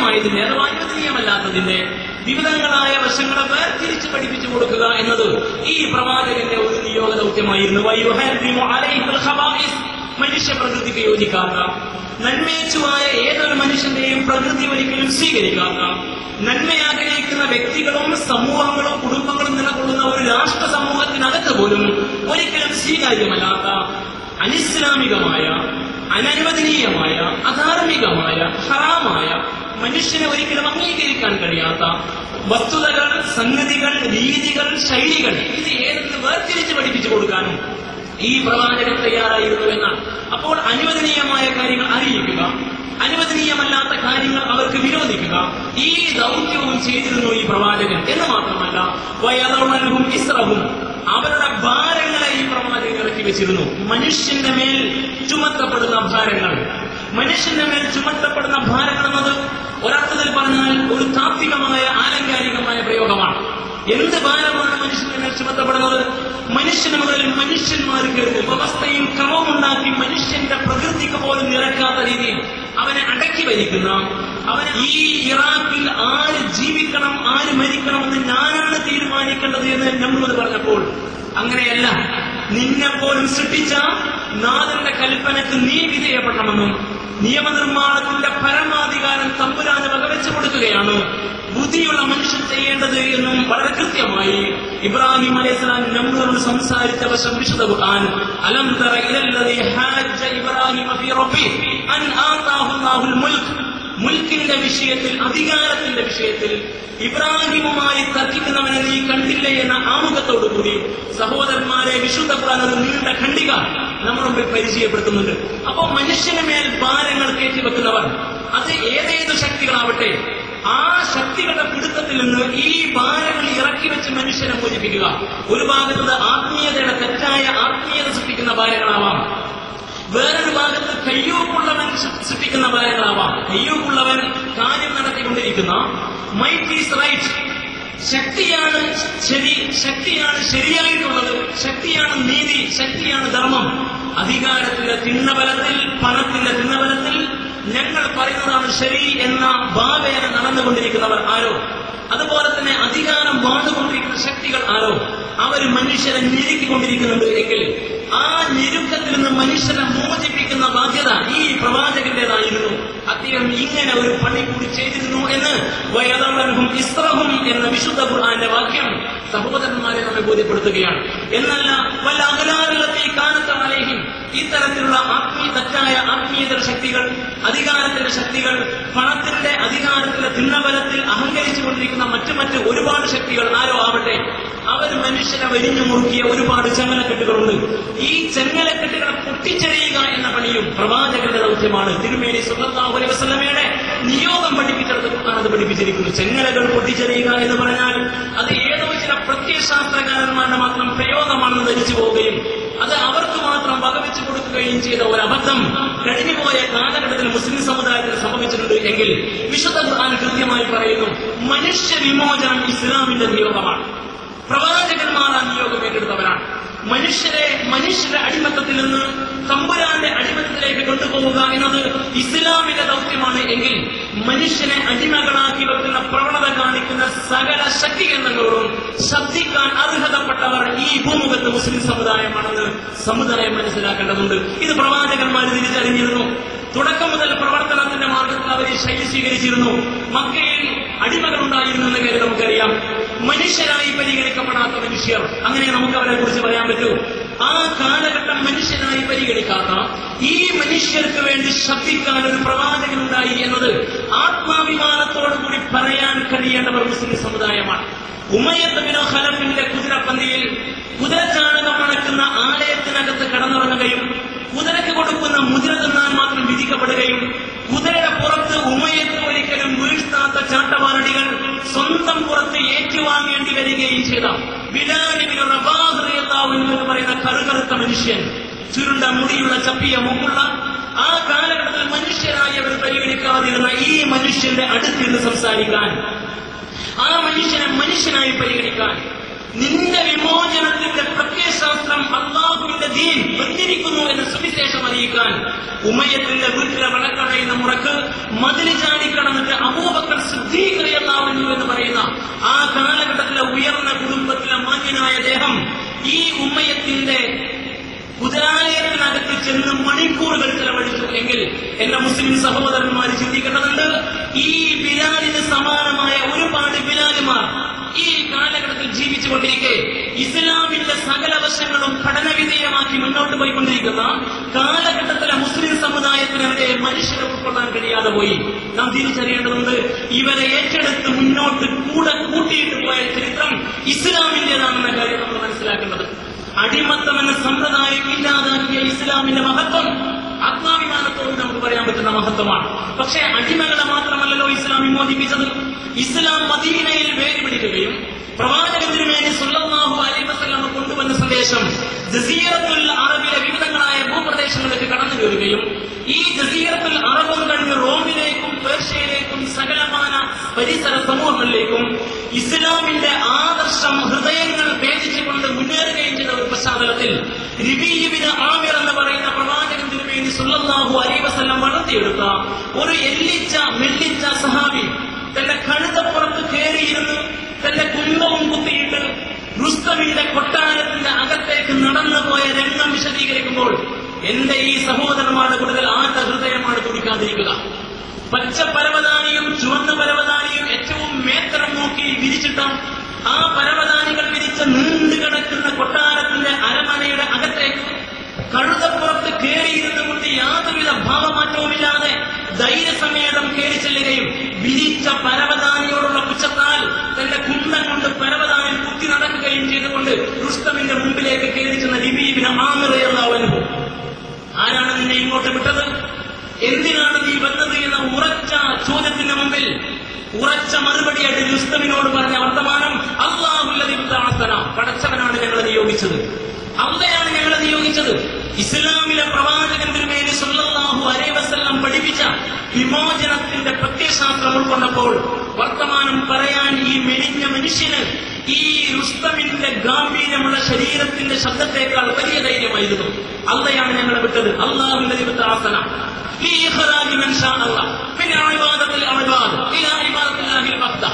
അനുവദനീയമായതിന്റെ അഥവാ അനുവദനീയമല്ലാത്തതിന്റെ വിവിധങ്ങളായ വശങ്ങളെ വേർതിരിച്ച് പഠിപ്പിച്ചു കൊടുക്കുക എന്നത് ഈ പ്രവാചകന്റെ ഒരു നിയോഗ ദൗത്യമായിരുന്നു വയുഹരിമു അലൈഹിൽ ഖബായിസ്. മനുഷ്യ പ്രകൃതിക്ക് യോജിക്കാത്ത നന്മേച്ചുവായ ഏതൊരു മനുഷ്യന്റെയും പ്രകൃതി ഒരിക്കലും സ്വീകരിക്കാത്ത നന്മ ആഗ്രഹിക്കുന്ന വ്യക്തികളും സമൂഹങ്ങളും കുടുംബങ്ങളും നിലകൊള്ളുന്ന ഒരു രാഷ്ട്ര സമൂഹത്തിനകത്ത് പോലും ഒരിക്കലും സ്വീകാര്യമല്ലാത്ത അനിസ്ലാമികമായ അനനുവദനീയമായ അധാർമികമായ ഹറാമായ മനുഷ്യനെ ഒരിക്കലും അംഗീകരിക്കാൻ കഴിയാത്ത വസ്തുതകൾ സംഗതികൾ രീതികൾ ശൈലികൾ ഇത് ഏതെന്ന് വേർതിരിച്ച് പഠിപ്പിച്ചു കൊടുക്കാനും ഈ പ്രവാചകൻ തയ്യാറായിരുന്നു എന്നാണ് അപ്പോൾ അനുവദനീയമായ കാര്യങ്ങൾ അറിയിക്കുക അനുവദനീയമല്ലാത്ത കാര്യങ്ങൾ അവർക്ക് വിരോധിക്കുക ഈ ദൗത്യവും ചെയ്തിരുന്നു ഈ പ്രവാചകൻ എന്ന് മാത്രമല്ല വയതവണവും ഇസ്രവും അവരുടെ ഭാരങ്ങളെ ഈ പ്രവാചകൻ ഇറക്കി വെച്ചിരുന്നു മനുഷ്യന്റെ മേൽ ചുമത്തപ്പെടുന്ന ഭാരങ്ങൾ മനുഷ്യന്റെ മേൽ ചുമത്തപ്പെടുന്ന ഭാരങ്ങൾ എന്നത് ഒരർത്ഥത്തിൽ പറഞ്ഞാൽ ഒരു താത്വികമായ ആലങ്കാരികമായ പ്രയോഗമാണ് എന്ത് ഭാരമാണ് മനുഷ്യന്റെ മേൽ ചുമത്തപ്പെടുന്നത് മനുഷ്യന് മുതൽ മനുഷ്യന്മാർക്ക് വ്യവസ്ഥയും ക്രമവും ഉണ്ടാക്കി മനുഷ്യന്റെ പ്രകൃതിക്ക് പോലും നിരക്കാത്ത രീതിയിൽ അവനെ അടക്കി ഭരിക്കുന്ന അവന് ഈ ഇറാഖിൽ ആര് ജീവിക്കണം ആര് മരിക്കണമെന്ന് ഞാനാണ് തീരുമാനിക്കേണ്ടത് എന്ന് നമ്മളത് പറഞ്ഞപ്പോൾ അങ്ങനെയല്ല നിന്നെ പോലും സൃഷ്ടിച്ച നാഥന്റെ കൽപ്പനക്ക് നീ വിധേയപ്പെടണമെന്നും നിയമനിർമ്മാണത്തിന്റെ പരമാധികാരം തമ്പുരാന് വകവെച്ചു കൊടുക്കുകയാണ് ബുദ്ധിയുള്ള മനുഷ്യൻ ചെയ്യേണ്ടത് എന്നും വളരെ കൃത്യമായി ഇബ്രാഹിം അലൈഹിസ്ലാം നമ്മളോട് സംസാരിച്ച വശം വിശുദ്ധ ഖുർആൻ അലം തറ ഇലല്ലദീ ഹാജ്ജ ഇബ്രാഹിം ഫീ റബ്ബി അൻ ആതാഹു അല്ലാഹുൽ മുൽക്ക് മുൽക്കിന്റെ വിഷയത്തിൽ അധികാരത്തിന്റെ വിഷയത്തിൽ ഇബ്രാഹിമുമായി തർക്കിക്കുന്നവനെ നീ കണ്ടില്ലേ എന്ന ആമുഖത്തോടുകൂടി സഹോദരന്മാരെ വിശുദ്ധ ഖുർആൻ ഒരു നീണ്ട ഖണ്ഡിക നമ്മുടെ മുമ്പിൽ പരിചയപ്പെടുത്തുന്നുണ്ട് അപ്പോൾ മനുഷ്യന് മേൽ ഭാരങ്ങൾ കയറ്റിവെക്കുന്നവർ അത് ഏതേത് ശക്തികളാവട്ടെ ആ ശക്തികളുടെ പിടുത്തത്തിൽ നിന്ന് ഈ ഭാരങ്ങൾ ഇറക്കി വെച്ച് മനുഷ്യനെ മോചിപ്പിക്കുക ഒരു ഭാഗത്ത് ആത്മീയതയുടെ തെറ്റായ ആത്മീയത സൃഷ്ടിക്കുന്ന ഭാരങ്ങളാവാം വേറൊരു ഭാഗത്ത് കയ്യൂക്കുള്ളവൻ സൃഷ്ടിക്കുന്ന ഭാരങ്ങളാവാം കയ്യൂക്കുള്ളവൻ കാര്യം നടത്തിക്കൊണ്ടിരിക്കുന്ന മൈറ്റ് ഈസ് റൈറ്റ് ശക്തിയാണ് ശരി ശക്തിയാണ് ശരിയായിട്ടുള്ളത് ശക്തിയാണ് നീതി ശക്തിയാണ് ധർമ്മം അധികാരത്തിന്റെ തിണ്ണബലത്തിൽ പണത്തിന്റെ തിണ്ണബലത്തിൽ ഞങ്ങൾ പറയുന്നതാണ് ശരി എന്ന ഭാവേന നടന്നുകൊണ്ടിരിക്കുന്നവർ ആരോ അതുപോലെ തന്നെ അധികാരം വാണ്ടുകൊണ്ടിരിക്കുന്ന ശക്തികൾ ആരോ അവർ മനുഷ്യരെ ഞെരുക്കിക്കൊണ്ടിരിക്കുന്നുണ്ട് എങ്കിൽ ആ ഞെരുക്കത്തിൽ നിന്ന് മനുഷ്യനെ മോചിപ്പിക്കുന്ന ബാധ്യത ഈ പ്രവാചകന്റേതായിരുന്നു അദ്ദേഹം ഇങ്ങനെ ഒരു പണി കൂടി ചെയ്തിരുന്നു എന്ന് വയതവനും ഇസ്രഹും എന്ന വിശുദ്ധ ഖുർആന്റെ വാക്യം സഹോദരന്മാരെ നമ്മെ ബോധ്യപ്പെടുത്തുകയാണ് എന്നല്ല വല്ല അകലാറുകളത്തെ കാലത്ത് അലേഹിം ഇത്തരത്തിലുള്ള ആത്മീയ തെറ്റായ ആത്മീയതര ശക്തികൾ അധികാരത്തിന്റെ ശക്തികൾ പണത്തിന്റെ അധികാരത്തിന്റെ തിണ്ണബലത്തിൽ അഹങ്കരിച്ചു കൊണ്ടിരിക്കുന്ന മറ്റു മറ്റ് ഒരുപാട് ശക്തികൾ ആരോ ആവട്ടെ അവർ മനുഷ്യനെ വരിഞ്ഞു മുറുക്കിയ ഒരുപാട് ചെങ്ങലക്കെട്ടുകളുണ്ട് ഈ ചെങ്ങലക്കെട്ടുകളെ പൊട്ടിച്ചെറിയുക എന്ന പണിയും പ്രവാചകന്റെ ദൗത്യമാണ് തിരുമേനി സുഹൃത്താഹു അലൈഹി വസല്ലമയുടെ നിയോഗം പഠിപ്പിച്ചെടുത്ത് അത് പഠിപ്പിച്ചിരിക്കുന്നു ചെങ്ങലകൾ പൊട്ടിച്ചെറിയുക എന്ന് പറഞ്ഞാൽ അത് ഏതോ ചില പ്രത്യയശാസ്ത്രകാരന്മാരുടെ മാത്രം പ്രയോഗമാണെന്ന് ധരിച്ചു പോവുകയും അത് അവർക്ക് മാത്രം വകവെച്ചു കൊടുക്കുകയും ചെയ്ത ഒരു അബദ്ധം കഴിഞ്ഞുപോയ കാലഘട്ടത്തിൽ മുസ്ലിം സമുദായത്തിൽ സംഭവിച്ചിട്ടുണ്ട് എങ്കിൽ വിശുദ്ധ ഖുർആൻ കൃത്യമായി പറയുന്നു മനുഷ്യ വിമോചനം ഇസ്ലാമിന്റെ നിയോഗമാണ് പ്രവാചകന്മാർ ആ നിയോഗം ഏറ്റെടുത്തവരാണ് മനുഷ്യരെ മനുഷ്യരുടെ അടിമത്തത്തിൽ നിന്ന് തമ്പുരാന്റെ അടിമത്തത്തിലേക്ക് കൊണ്ടുപോവുക എന്നത് ഇസ്ലാമിക ദൗത്യമാണ് എങ്കിൽ മനുഷ്യനെ അടിമകളാക്കി വെക്കുന്ന പ്രവണത കാണിക്കുന്ന സകല ശക്തി കേന്ദ്രങ്ങളോടും ശബ്ദിക്കാൻ അർഹതപ്പെട്ടവർ ഈ ഭൂമുഖത്ത് മുസ്ലിം സമുദായമാണെന്ന് സമുദായം മനസ്സിലാക്കേണ്ടതുണ്ട് ഇത് പ്രവാചകന്മാർ തിരിച്ചറിഞ്ഞിരുന്നു തുടക്കം മുതൽ പ്രവർത്തനത്തിന്റെ മാർഗത്തിൽ അവർ ശൈലി സ്വീകരിച്ചിരുന്നു മക്കയിൽ അടിമകളുണ്ടായിരുന്നു എന്ന കാര്യം നമുക്കറിയാം മനുഷ്യരായി പരിഗണിക്കപ്പെടാത്ത മനുഷ്യർ അങ്ങനെ നമുക്ക് അവരെ കുറിച്ച് പറയാൻ പറ്റൂ ആ കാലഘട്ടം മനുഷ്യനായി പരിഗണിക്കാത്ത ഈ മനുഷ്യർക്ക് വേണ്ടി ശബ്ദിക്കാൻ ഒരു പ്രവാചകനുണ്ടായി എന്നത് ആത്മാഭിമാനത്തോടു കൂടി പറയാൻ കഴിയേണ്ടവർ മുസ്ലിം സമുദായമാണ് ഉമയത്തബിനോ ഹലഫിന്റെ കുതിരപ്പന്തിയിൽ കുതിരച്ചാണകം മണക്കുന്ന ആലയത്തിനകത്ത് കടന്നിറങ്ങുകയും കുതിരക്ക് കൊടുക്കുന്ന മുദ്ര തിന്നാൻ മാത്രം വിധിക്കപ്പെടുകയും കുതിരയുടെ പുറത്ത് ഉമയത്ത് ഒരിക്കലും വീഴ്ത്താത്ത ചാട്ടവാറടികൾ സ്വന്തം പുറത്ത് ഏറ്റുവാങ്ങേണ്ടി വരികയും ചെയ്ത ബിലാലിബിന് റബാഹ് എന്ന് പറയുന്ന കറുകറുത്ത മനുഷ്യൻ ചുരുണ്ട മുടിയുള്ള ചപ്പിയ മുമ്പുള്ള ആ കാലഘട്ടത്തിൽ മനുഷ്യരായി അവർ പരിഗണിക്കാതിരുന്ന ഈ മനുഷ്യന്റെ അടുത്തിരുന്ന് സംസാരിക്കാൻ ആ മനുഷ്യനെ മനുഷ്യനായി പരിഗണിക്കാൻ നിന്റെ വിമോചനത്തിന്റെ പ്രത്യയശാസ്ത്രം അള്ളാഹുവിന്റെ ദീൻ വന്നിരിക്കുന്നു എന്ന സുവിശേഷം സന്ദേശം അറിയിക്കാൻ ഉമയത്തിന്റെ വീട്ടിലെ വിളക്കടയുന്ന മുറക്ക് മതില് ചാടിക്കടന്നിട്ട് അബൂബക്കർ സിദ്ധീകറിയാവുന്നു എന്ന് പറയുന്ന ആ കാലഘട്ടത്തിലെ ഉയർന്ന കുടുംബത്തിലെ മാന്യനായ അദ്ദേഹം ഈ ഉമ്മയത്തിന്റെ കുതിരാലയത്തിനകത്ത് ചെന്ന് മണിക്കൂറുകൾ ചെലവഴിച്ചു എങ്കിൽ എന്റെ മുസ്ലിം സഹോദരന്മാർ ചിന്തിക്കേണ്ടതുണ്ട് ഈ ബിലാലിന് സമാനമായ ഒരുപാട് ബിലാലുമാർ ഈ കാലഘട്ടത്തിൽ ജീവിച്ചുകൊണ്ടിരിക്കെ ഇസ്ലാമിന്റെ സകല വശങ്ങളും പഠനവിധേയമാക്കി മുന്നോട്ട് പോയിക്കൊണ്ടിരിക്കുന്ന കാലഘട്ടത്തിലെ മുസ്ലിം സമുദായത്തിനെതിരെ മനുഷ്യരെ ഉൾക്കൊള്ളാൻ കഴിയാതെ പോയി നാം തിരിച്ചറിയേണ്ടതുണ്ട് ഇവരെ ഏറ്റെടുത്ത് മുന്നോട്ട് കൂടെ കൂട്ടിയിട്ട് പോയ ചരിത്രം ഇസ്ലാമിന്റേതാണെന്ന കാര്യം നമ്മൾ മനസ്സിലാക്കേണ്ടത് അടിമത്തം എന്ന സമ്പ്രദായം ഇല്ലാതാക്കിയ ഇസ്ലാമിന്റെ മഹത്വം ആത്മാഭിമാനത്തോട് നമുക്ക് പറയാൻ പറ്റുന്ന മഹത്വമാണ് പക്ഷേ അടിമകളെ മാത്രമല്ലല്ലോ ഇസ്ലാം വിമോചിപ്പിച്ചത് ഇസ്ലാം മദീനയിൽ വേര് പിടിക്കുകയും പ്രവാചകൻ തിരുമേനി സുല്ലാഹു അലൈ വസല്ലമ കൊണ്ടുവന്ന സന്ദേശം ജസീറത്തുൽ അറബിലെ വിവിധങ്ങളായ ഭൂപ്രദേശങ്ങളിലേക്ക് കടന്നു കയറുകയും ഈ ജസീറത്തുൽ അറബും കഴിഞ്ഞ് റോമിലേക്കും പേർഷ്യയിലേക്കും സകലമാന പരിസര സമൂഹങ്ങളിലേക്കും ഇസ്ലാമിന്റെ ആദർശം ഹൃദയങ്ങൾ ഭേദിച്ചുകൊണ്ട് മുന്നേറുകയും ചെയ്ത ഒരു പശ്ചാത്തലത്തിൽ റിബീബിന് ആമിർ എന്ന് പറയുന്ന പ്രവാചകൻ തിരുമേനി സുല്ലാഹു അലൈ വസല്ലം വളർത്തിയെടുത്ത ഒരു എല്ലിച്ച മെല്ലിച്ച സഹാബി തന്റെ കഴുതപ്പുറത്ത് കയറിയിരുന്ന് തന്റെ കുംഭവും കുത്തിയിട്ട് റുസ്തമിന്റെ കൊട്ടാരത്തിന്റെ അകത്തേക്ക് നടന്നു പോയ രംഗം വിശദീകരിക്കുമ്പോൾ എന്റെ ഈ സഹോദരന്മാരുടെ കൂടുതൽ ആദ്യ ഹൃദയമാണ് തുടിക്കാതിരിക്കുക പച്ച പരവതാനിയും ചുവന്ന പരവതാനിയും ഏറ്റവും മേത്തരം നോക്കി വിരിച്ചിട്ട ആ പരവതാനികൾ വിരിച്ച് നീണ്ടു കിടക്കുന്ന കൊട്ടാരത്തിന്റെ അരമനയുടെ അകത്തേക്ക് കഴുതപ്പുറത്ത് കയറിയിരുന്നു കൊണ്ട് യാതൊരുവിധ ഭാവമാറ്റവുമില്ലാതെ ധൈര്യസമേതം കയറി ചെല്ലുകയും വിരിച്ച പരവതാനിയോടുള്ള പുച്ഛത്താൽ തന്റെ കുന്തം കൊണ്ട് പരവതാനിൽ കുത്തി നടക്കുകയും ചെയ്തുകൊണ്ട് റുസ്തമിന്റെ മുമ്പിലേക്ക് കയറി ചെന്ന ലിബീബിന് ആമിറയുള്ളവനും ആരാണ് നിന്നെ ഇങ്ങോട്ട് വിട്ടത് എന്തിനാണ് നീ വന്നത് എന്ന ഉറച്ച ചോദ്യത്തിന് മുമ്പിൽ ഉറച്ച മറുപടിയായിട്ട് രുസ്തമിനോട് പറഞ്ഞ വർത്തമാനം അള്ളാഹുല്ലതിബുദ്ധാസന പടച്ചവനാണ് ഞങ്ങളെ നിയോഗിച്ചത് അള്ളയാണ് ഞങ്ങളെ നിയോഗിച്ചത് ഇസ്ലാമിലെ പ്രവാചകൻ തിരുമേനി സല്ലല്ലാഹു അലൈഹി വസല്ലം പഠിപ്പിച്ച വിമോചനത്തിന്റെ പ്രത്യയശാസ്ത്രം ഉൾക്കൊണ്ടപ്പോൾ വർത്തമാനം പറയാൻ ഈ മെലിഞ്ഞ മനുഷ്യന് ഈ റുസ്തമിന്റെ ഗാംഭീര്യമുള്ള ശരീരത്തിന്റെ ശബ്ദത്തേക്കാൾ വലിയ ധൈര്യമായിരുന്നു അള്ളയാണ് ഞങ്ങളെ വിട്ടത് അള്ളാഹുവിന്റെ ദിവത്താസന في إخراج من شاء الله من عبادة العباد إلى عبادة الله الوحدة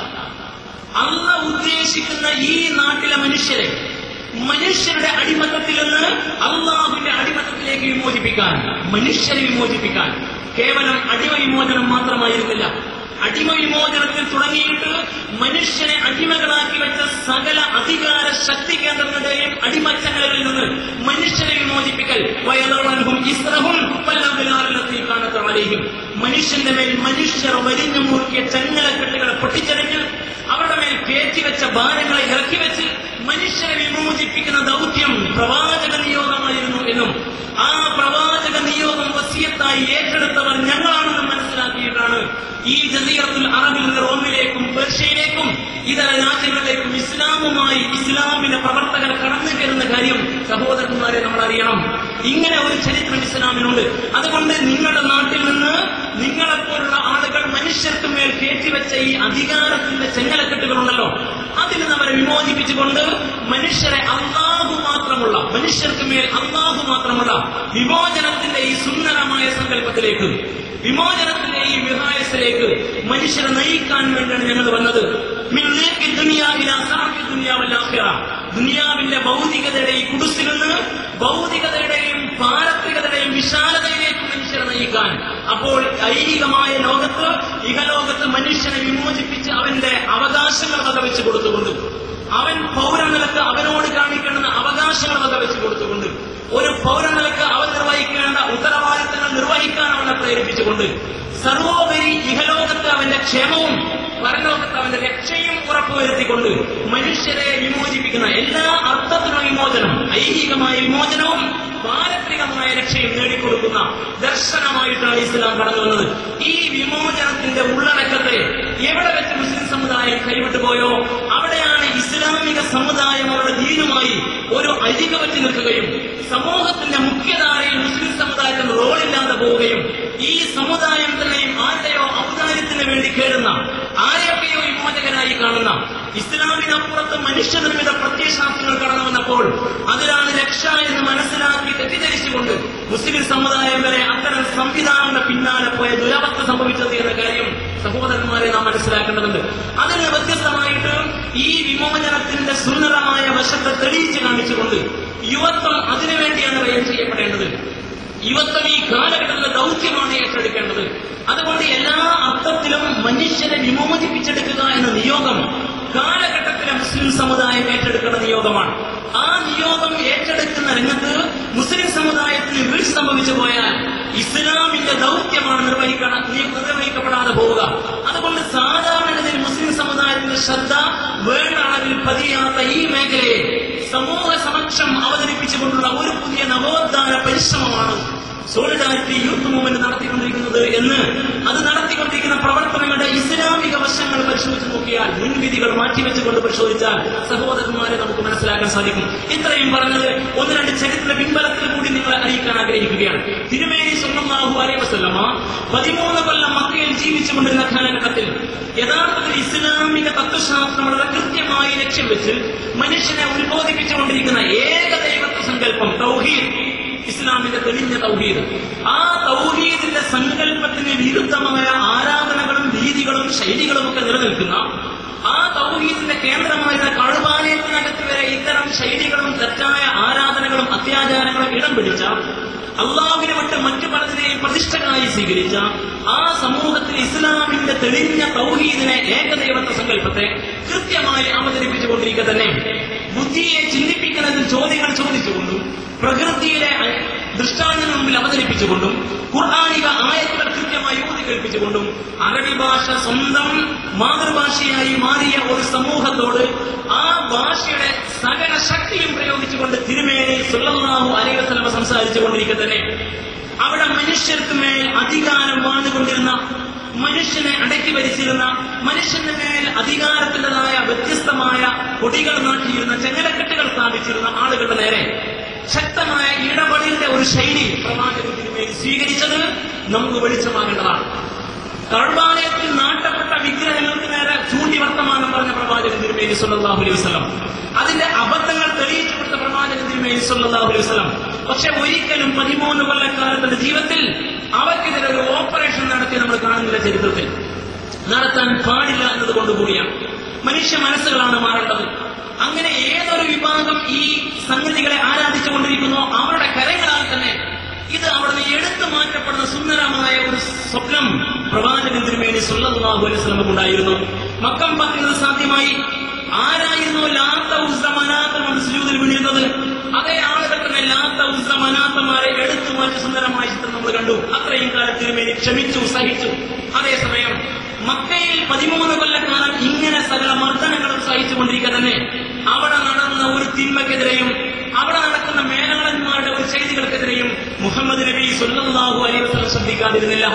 അള്ള ഉദ്ദേശിക്കുന്ന ഈ നാട്ടിലെ മനുഷ്യരെ മനുഷ്യരുടെ അടിമത്തത്തിൽ നിന്ന് അള്ളാഹുവിന്റെ അടിമത്തത്തിലേക്ക് വിമോചിപ്പിക്കാൻ മനുഷ്യരെ വിമോചിപ്പിക്കാൻ കേവലം അടിമ വിമോചനം മാത്രമായിരുന്നില്ല അടിമ വിമോചനത്തിൽ തുടങ്ങിയിട്ട് മനുഷ്യനെ അടിമകളാക്കി വെച്ച സകല അധികാര ശക്തി കേന്ദ്രങ്ങളുടെയും അടിമച്ചങ്ങളിൽ നിന്ന് മനുഷ്യരെ വിമോചിപ്പിക്കൽ വയലോളനും ഇസ്രഹും പല്ലവിലാറിലെത്തി കാണത്തവരെയും മനുഷ്യന്റെ മേൽ മനുഷ്യർ വരിഞ്ഞു മുറുക്കിയ ചങ്ങലക്കെട്ടുകളെ പൊട്ടിച്ചെറിഞ്ഞ് അവരുടെ മേൽ കയറ്റിവെച്ച ഭാരങ്ങളെ ഇറക്കി വെച്ച് മനുഷ്യരെ വിമോചിപ്പിക്കുന്ന ദൗത്യം പ്രവാചക നിയോഗമായിരുന്നു എന്നും ആ പ്രവാചക നിയോഗം വസിയത്തായി ഏറ്റെടുത്തവർ ഞങ്ങളാണെന്ന് മനസ്സിലാക്കിയിട്ടാണ് ഈ ജസീറത്തുൽ അറബിൽ നിന്ന് റോമിലേക്കും പേർഷ്യയിലേക്കും ഇതര രാജ്യങ്ങളിലേക്കും ഇസ്ലാമുമായി ഇസ്ലാമിന്റെ പ്രവർത്തകർ കടന്നു കയറുന്ന കാര്യം സഹോദരന്മാരെ നമ്മൾ അറിയണം ഇങ്ങനെ ഒരു ചരിത്രം ഇസ്ലാമിനുണ്ട് അതുകൊണ്ട് നിങ്ങളുടെ നാട്ടിൽ നിന്ന് നിങ്ങളെപ്പോലുള്ള ആളുകൾ മനുഷ്യർക്ക് മേൽ കയറ്റിവെച്ച ഈ അധികാരത്തിന്റെ ചെങ്ങലക്കെട്ടുകളുണ്ടല്ലോ അതിൽ നിന്ന് അവരെ വിമോചിപ്പിച്ചുകൊണ്ട് മനുഷ്യരെ അള്ളാഹു മാത്രമുള്ള മനുഷ്യർക്ക് മേൽ അള്ളാഹു മാത്രമുള്ള വിമോചനത്തിന്റെ ഈ സുന്ദരമായ സങ്കല്പത്തിലേക്ക് വിമോചനത്തിന്റെ ഈ വിഹായസിലേക്ക് മനുഷ്യരെ നയിക്കാൻ വേണ്ടിയാണ് ഞങ്ങൾ വന്നത് മിന്നേക്ക് ദുനിയാവില സാഫി ദുനിയാവല്ലാഖിറ ദുനിയാവിന്റെ ഭൗതികതയുടെ ഈ കുടുസിൽ നിന്ന് ഭൗതികതയുടെയും പാരത്രികതയുടെയും വിശാലതയിലേക്ക് മനുഷ്യരെ നയിക്കാൻ അപ്പോൾ ഐഹികമായ ലോകത്ത് ഇഹലോകത്ത് മനുഷ്യനെ വിമോചിപ്പിച്ച് അവന്റെ അവകാശങ്ങൾ വകവെച്ച് കൊടുത്തുകൊണ്ട് അവൻ പൗരനിലക്ക് അവനോട് കാണിക്കേണ്ടുന്ന അവകാശങ്ങൾ വകവെച്ച് കൊടുത്തുകൊണ്ട് ഒരു പൗരനിലക്ക് അവൻ നിർവഹിക്കേണ്ട ഉത്തരവാദിത്തങ്ങൾ നിർവഹിക്കാൻ അവനെ പ്രേരിപ്പിച്ചുകൊണ്ട് സർവോപരി ഇഹലോകത്ത് അവന്റെ ക്ഷേമവും പരലോകത്ത് അവന്റെ രക്ഷയും ഉറപ്പുവരുത്തിക്കൊണ്ട് മനുഷ്യരെ വിമോചിപ്പിക്കുന്ന എല്ലാ അർത്ഥത്തിലുള്ള വിമോചനം ഐഹികമായ വിമോചനവും പാരത്രികമായ രക്ഷയും നേടിക്കൊടുക്കുന്ന ദർശനമായിട്ടാണ് ഇസ്ലാം കടന്നു വന്നത് ഈ വിമോചനത്തിന്റെ ഉള്ളടക്കത്തെ എവിടെ വെച്ച് മുസ്ലിം സമുദായം കൈവിട്ടു പോയോ അവിടെയാണ് ഇസ്ലാമിക സമുദായം അവരുടെ ദീനുമായി ഒരു അരികവറ്റി നിൽക്കുകയും സമൂഹത്തിന്റെ മുഖ്യധാരയിൽ മുസ്ലിം സമുദായത്തിന് റോളില്ലാതെ പോവുകയും ഈ സമുദായം തന്നെയും ആരുടെയോ ഔദാര്യത്തിന് വേണ്ടി കേടുന്ന ആരെയൊക്കെയോ വിമോചകരായി കാണുന്ന ഇസ്ലാമിനപ്പുറത്ത് മനുഷ്യനിർമ്മിത പ്രത്യയശാസ്ത്രങ്ങൾ കടന്നു വന്നപ്പോൾ അതിലാണ് രക്ഷ എന്ന് മനസ്സിലാക്കി തെറ്റിദ്ധരിച്ചുകൊണ്ട് മുസ്ലിം സമുദായം വരെ അത്തരം സംവിധാനങ്ങളുടെ പിന്നാലെ പോയ ദുരവസ്ഥ സംഭവിച്ചത് എന്ന കാര്യം സഹോദരന്മാരെ നാം മനസ്സിലാക്കേണ്ടതുണ്ട് അതിന് വ്യത്യസ്തമായിട്ട് ഈ വിമോചനത്തിന്റെ സുന്ദരമായ വശത്തെ തെളിയിച്ച് കാണിച്ചുകൊണ്ട് യുവത്വം അതിനുവേണ്ടിയാണ് വ്യയം ചെയ്യപ്പെടേണ്ടത് യുവത്വം ഈ കാലഘട്ടത്തിലെ ദൗത്യമാണ് ഏറ്റെടുക്കേണ്ടത് അതുകൊണ്ട് എല്ലാ അർത്ഥത്തിലും മനുഷ്യനെ വിമോചിപ്പിച്ചെടുക്കുക എന്ന നിയോഗം കാലഘട്ടത്തിലെ മുസ്ലിം സമുദായം ഏറ്റെടുക്കേണ്ട നിയോഗമാണ് ആ നിയോഗം ഏറ്റെടുക്കുന്ന രംഗത്ത് മുസ്ലിം സമുദായത്തിന് വീഴ്ച സംഭവിച്ചു പോയാൽ ഇസ്ലാമിന്റെ ദൗത്യമാണ് നിർവഹിക്കണ നിർവഹിക്കപ്പെടാതെ പോവുക അതുകൊണ്ട് സാധാരണഗതിയിൽ മുസ്ലിം സമുദായത്തിന്റെ ശ്രദ്ധ വേണ്ട അളവിൽ പതിയാത്ത ഈ മേഖലയെ സമൂഹ സമക്ഷം അവതരിപ്പിച്ചുകൊണ്ടുള്ള ഒരു പുതിയ നവോത്ഥാന പരിശ്രമമാണ് സോളിഡാരിറ്റി യൂത്ത് മൂവ്മെന്റ് നടത്തിക്കൊണ്ടിരിക്കുന്നത് എന്ന് അത് നടത്തിക്കൊണ്ടിരിക്കുന്ന പ്രവർത്തനങ്ങളുടെ ഇസ്ലാമിക വശങ്ങൾ പരിശോധിച്ച് നോക്കിയാൽ മുൻവിധികൾ മാറ്റിവെച്ചുകൊണ്ട് പരിശോധിച്ചാൽ സഹോദരന്മാരെ നമുക്ക് മനസ്സിലാക്കാൻ സാധിക്കും ഇത്രയും പറഞ്ഞത് ഒന്ന് രണ്ട് ചരിത്ര പിൻബലത്തിൽ കൂടി നിങ്ങളെ അറിയിക്കാൻ ആഗ്രഹിക്കുകയാണ് തിരുമേനി സ്വന്തമാഹു അലൈ വസല്ലമ പതിമൂന്ന് കൊല്ലം മക്കയിൽ ജീവിച്ചുകൊണ്ടിരുന്ന കാലഘട്ടത്തിൽ യഥാർത്ഥത്തിൽ ഇസ്ലാമിക തത്വശാസ്ത്രം വളരെ കൃത്യമായി ലക്ഷ്യം വെച്ച് മനുഷ്യനെ ഉത്ബോധിപ്പിച്ചുകൊണ്ടിരിക്കുന്ന ഏകദൈവത്വ സങ്കല്പം തൗഹീദ് ഇസ്ലാമിന്റെ തെളിഞ്ഞ തൗഹീദ് ആ തൗഹീദിന്റെ സങ്കല്പത്തിന് വിരുദ്ധമായ ആരാധനകളും രീതികളും ശൈലികളും ഒക്കെ നിലനിൽക്കുന്ന ആ തൗഹീദിന്റെ കേന്ദ്രമായിരുന്ന കഴുവാലയത്തിനകത്ത് വരെ ഇത്തരം ശൈലികളും തെറ്റായ ആരാധനകളും അത്യാചാരങ്ങളും ഇടം പിടിച്ച അള്ളാഹുവിനെ വിട്ട് മറ്റു പലതിനെയും പ്രതിഷ്ഠകളായി സ്വീകരിച്ച ആ സമൂഹത്തിൽ ഇസ്ലാമിന്റെ തെളിഞ്ഞ തൗഹീദിനെ ഏകദൈവത്വ സങ്കല്പത്തെ കൃത്യമായി അവതരിപ്പിച്ചുകൊണ്ടിരിക്കുക തന്നെ ബുദ്ധിയെ ചിന്തിപ്പിക്കുന്നതിൽ ചോദ്യങ്ങൾ ചോദിച്ചുകൊണ്ടും പ്രകൃതിയിലെ ദൃഷ്ടാന്തങ്ങൾ മുമ്പിൽ അവതരിപ്പിച്ചുകൊണ്ടും ഖുർആാനിക ആയത്തുകൾ കൃത്യമായി ഊതി കേൾപ്പിച്ചുകൊണ്ടും അറബി ഭാഷ സ്വന്തം മാതൃഭാഷയായി മാറിയ ഒരു സമൂഹത്തോട് ആ ഭാഷയുടെ സകല ശക്തിയും പ്രയോഗിച്ചുകൊണ്ട് തിരുമേനി സുല്ലാഹു അലൈവസലമ സംസാരിച്ചു കൊണ്ടിരിക്കുക തന്നെ അവിടെ മനുഷ്യർക്ക് മേൽ അധികാരം വാണുകൊണ്ടിരുന്ന മനുഷ്യനെ അടക്കി ഭരിച്ചിരുന്ന മനുഷ്യന്റെ മേൽ അധികാരത്തിൻ്റെതായ വ്യത്യസ്തമായ കൊടികൾ നാട്ടിയിരുന്ന ചെങ്ങലക്കെട്ടുകൾ സ്ഥാപിച്ചിരുന്ന ആളുകളുടെ നേരെ ശക്തമായ ഇടപെടലിന്റെ ഒരു ശൈലി പ്രവാചകൻ തിരുമേനി സ്വീകരിച്ചത് നമുക്ക് വെളിച്ചമാകേണ്ടതാണ് കർബാലയത്തിൽ നാട്ടപ്പെട്ട വിഗ്രഹങ്ങൾക്ക് നേരെ ചൂണ്ടി വർത്തമാനം പറഞ്ഞ പ്രവാചകൻ തിരുമേനി സല്ലല്ലാഹു അലൈഹി വസല്ലം അതിന്റെ അബദ്ധങ്ങൾ തെളിയിച്ചു കൊടുത്ത പ്രവാചകൻ തിരുമേനി സല്ലല്ലാഹു അലൈഹി വസല്ലം പക്ഷെ ഒരിക്കലും പതിമൂന്ന് കൊല്ലക്കാലത്തിന്റെ ജീവിതത്തിൽ അവർക്കെതിരെ ഒരു ഓപ്പറേഷൻ നടത്തി നമ്മൾ കാണുന്നില്ല ചരിത്രത്തിൽ നടത്താൻ പാടില്ല എന്നതുകൊണ്ട് കൂടിയാണ് മനുഷ്യ മനസ്സുകളാണ് മാറേണ്ടത് അങ്ങനെ ഏതൊരു വിഭാഗം ഈ സംഗതികളെ ആരാധിച്ചുകൊണ്ടിരിക്കുന്നോ അവരുടെ കരങ്ങളാൽ തന്നെ ഇത് അവിടുന്ന് എടുത്തു മാറ്റപ്പെടുന്ന സുന്ദരമായ ഒരു സ്വപ്നം പ്രവാചകൻ തിരുമേനി സല്ലല്ലാഹു അലൈഹി വസല്ലം ഉണ്ടായിരുന്നു മക്കം പറ്റുന്നത് സാധ്യമായി ആരായിരുന്നു ലാത്ത ഉസ്സ മനാത്തമാണ് സുജൂദിൽ വീണിരുന്നത് അതേ ആളുകൾ തന്നെ ലാത്ത ഉസ്സ മനാത്തമാരെ എടുത്തു മാറ്റി സുന്ദരമായ ചിത്രം നമ്മൾ കണ്ടു അത്രയും കാലം തിരുമേനി ക്ഷമിച്ചു സഹിച്ചു അതേസമയം മക്കയിൽ പതിമൂന്ന് കൊല്ലക്കാലം ഇങ്ങനെ സകല മർദ്ദനങ്ങളും സഹിച്ചുകൊണ്ടിരിക്കുക തന്നെ അവിടെ നടന്ന ഒരു തിന്മക്കെതിരെയും അവിടെ നടക്കുന്ന മേലാളന്മാരുടെ ഒരു ചെയ്തികൾക്കെതിരെയും മുഹമ്മദ് നബി സല്ലല്ലാഹു അലൈഹി വസല്ലം ശ്രദ്ധിക്കാതിരുന്നില്ല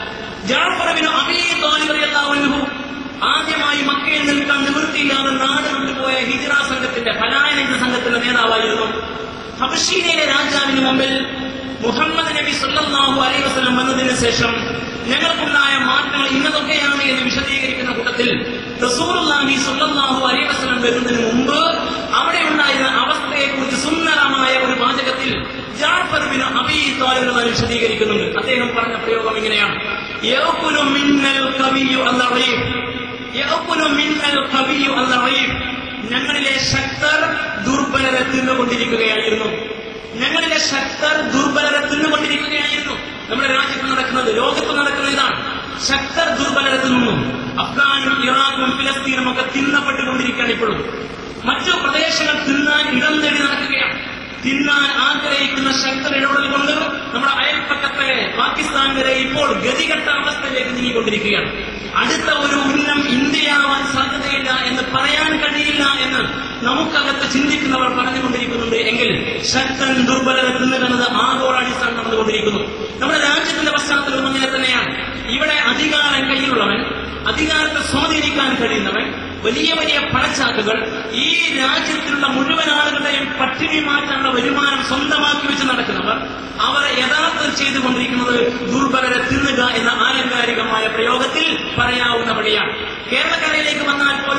ജാഫറിന് അബീ താലിബ് റളിയല്ലാഹു അൻഹു ആദ്യമായി മക്കയിൽ നിൽക്കാൻ നിവൃത്തിയില്ലാതെ നാട് കൊണ്ടുപോയ ഹിജ്റ സംഘത്തിന്റെ പലായന സംഘത്തിന്റെ നേതാവായിരുന്നു ഹബഷീനയിലെ രാജാവിന് മുമ്പിൽ മുഹമ്മദ് നബി സല്ലല്ലാഹു അലൈഹി വസല്ലം വന്നതിന് ശേഷം ഞങ്ങൾക്കുണ്ടായ മാറ്റങ്ങൾ ഇന്നതൊക്കെയാണ് എന്ന് വിശദീകരിക്കുന്ന കൂട്ടത്തിൽ റസൂലുള്ളാഹി സല്ലല്ലാഹു അലൈഹി വസല്ലം വരുന്നതിന് മുമ്പ് അവിടെ ഉണ്ടായിരുന്ന അവസ്ഥയെക്കുറിച്ച് സുന്ദരമായ ഒരു വാചകത്തിൽ ജാഫർ ബിൻ അബീ താലിബ് എന്ന് വിശദീകരിക്കുന്നുണ്ട് അദ്ദേഹം പറഞ്ഞ പ്രയോഗം ഇങ്ങനെയാണ് യഅകുലു മിന്നൽ കവിയു അൽ-റഈഫ് യഅകുലു മിന്നൽ കവിയു അൽ-റഈഫ് ഞങ്ങളിലെ ശക്തർ ദുർബലരെ തിന്നുകൊണ്ടിരിക്കുകയായിരുന്നു ഞങ്ങളിലെ ശക്തർ ദുർബലരെ തിന്നുകൊണ്ടിരിക്കുകയായിരുന്നു നമ്മുടെ രാജ്യത്ത് നടക്കുന്നത് ലോകത്ത് നടക്കുന്ന ഇതാണ് ശക്തർ ദുർബലരെ തിന്നുന്നു അഫ്ഗാനും ഇറാഖും ഫിലസ്തീനും ഒക്കെ തിന്നപ്പെട്ടുകൊണ്ടിരിക്കുകയാണ് ഇപ്പോഴും മറ്റു പ്രദേശങ്ങൾ തിന്നാൻ ഇടം തേടി നടക്കുകയാണ് തിന്നാൻ ആഗ്രഹിക്കുന്ന ശക്തർ ഇടപെടൽ കൊണ്ട് നമ്മുടെ അയൽപ്പക്കത്തെ പാകിസ്ഥാൻ വരെ ഇപ്പോൾ ഗതികെട്ട അവസ്ഥയിലേക്ക് നീങ്ങിക്കൊണ്ടിരിക്കുകയാണ് അടുത്ത ഒരു ഉന്നം ഇന്ത്യയാവാൻ സാധ്യതയില്ല എന്ന് പറയാൻ കഴിയില്ല എന്ന് നമുക്കകത്ത് ചിന്തിക്കുന്നവർ പറഞ്ഞുകൊണ്ടിരിക്കുന്നുണ്ട് എങ്കിൽ ശക്തൻ ദുർബലരെ തിന്നുന്നത് ആഗോളാടിസ്ഥാനം നടന്നുകൊണ്ടിരിക്കുന്നു നമ്മുടെ രാജ്യത്തിന്റെ പശ്ചാത്തലവും അങ്ങനെ തന്നെയാണ് ഇവിടെ അധികാരം കയ്യിലുള്ളവൻ അധികാരത്തെ സ്വാധീനിക്കാൻ കഴിയുന്നവൻ വലിയ വലിയ പണച്ചാക്കുകൾ ഈ രാജ്യത്തിലുള്ള മുഴുവൻ ആളുകളുടെയും പട്ടിണി മാറ്റാനുള്ള വരുമാനം സ്വന്തമാക്കി വെച്ച് നടക്കുന്നവർ അവർ യഥാർത്ഥത്തിൽ ചെയ്തുകൊണ്ടിരിക്കുന്നത് ദുർബലരെ തിന്നുക എന്ന ആലങ്കാരികമായ പ്രയോഗത്തിൽ പറയാവുന്ന വഴിയാണ് കേരളക്കരയിലേക്ക് വന്നാൽ പോലും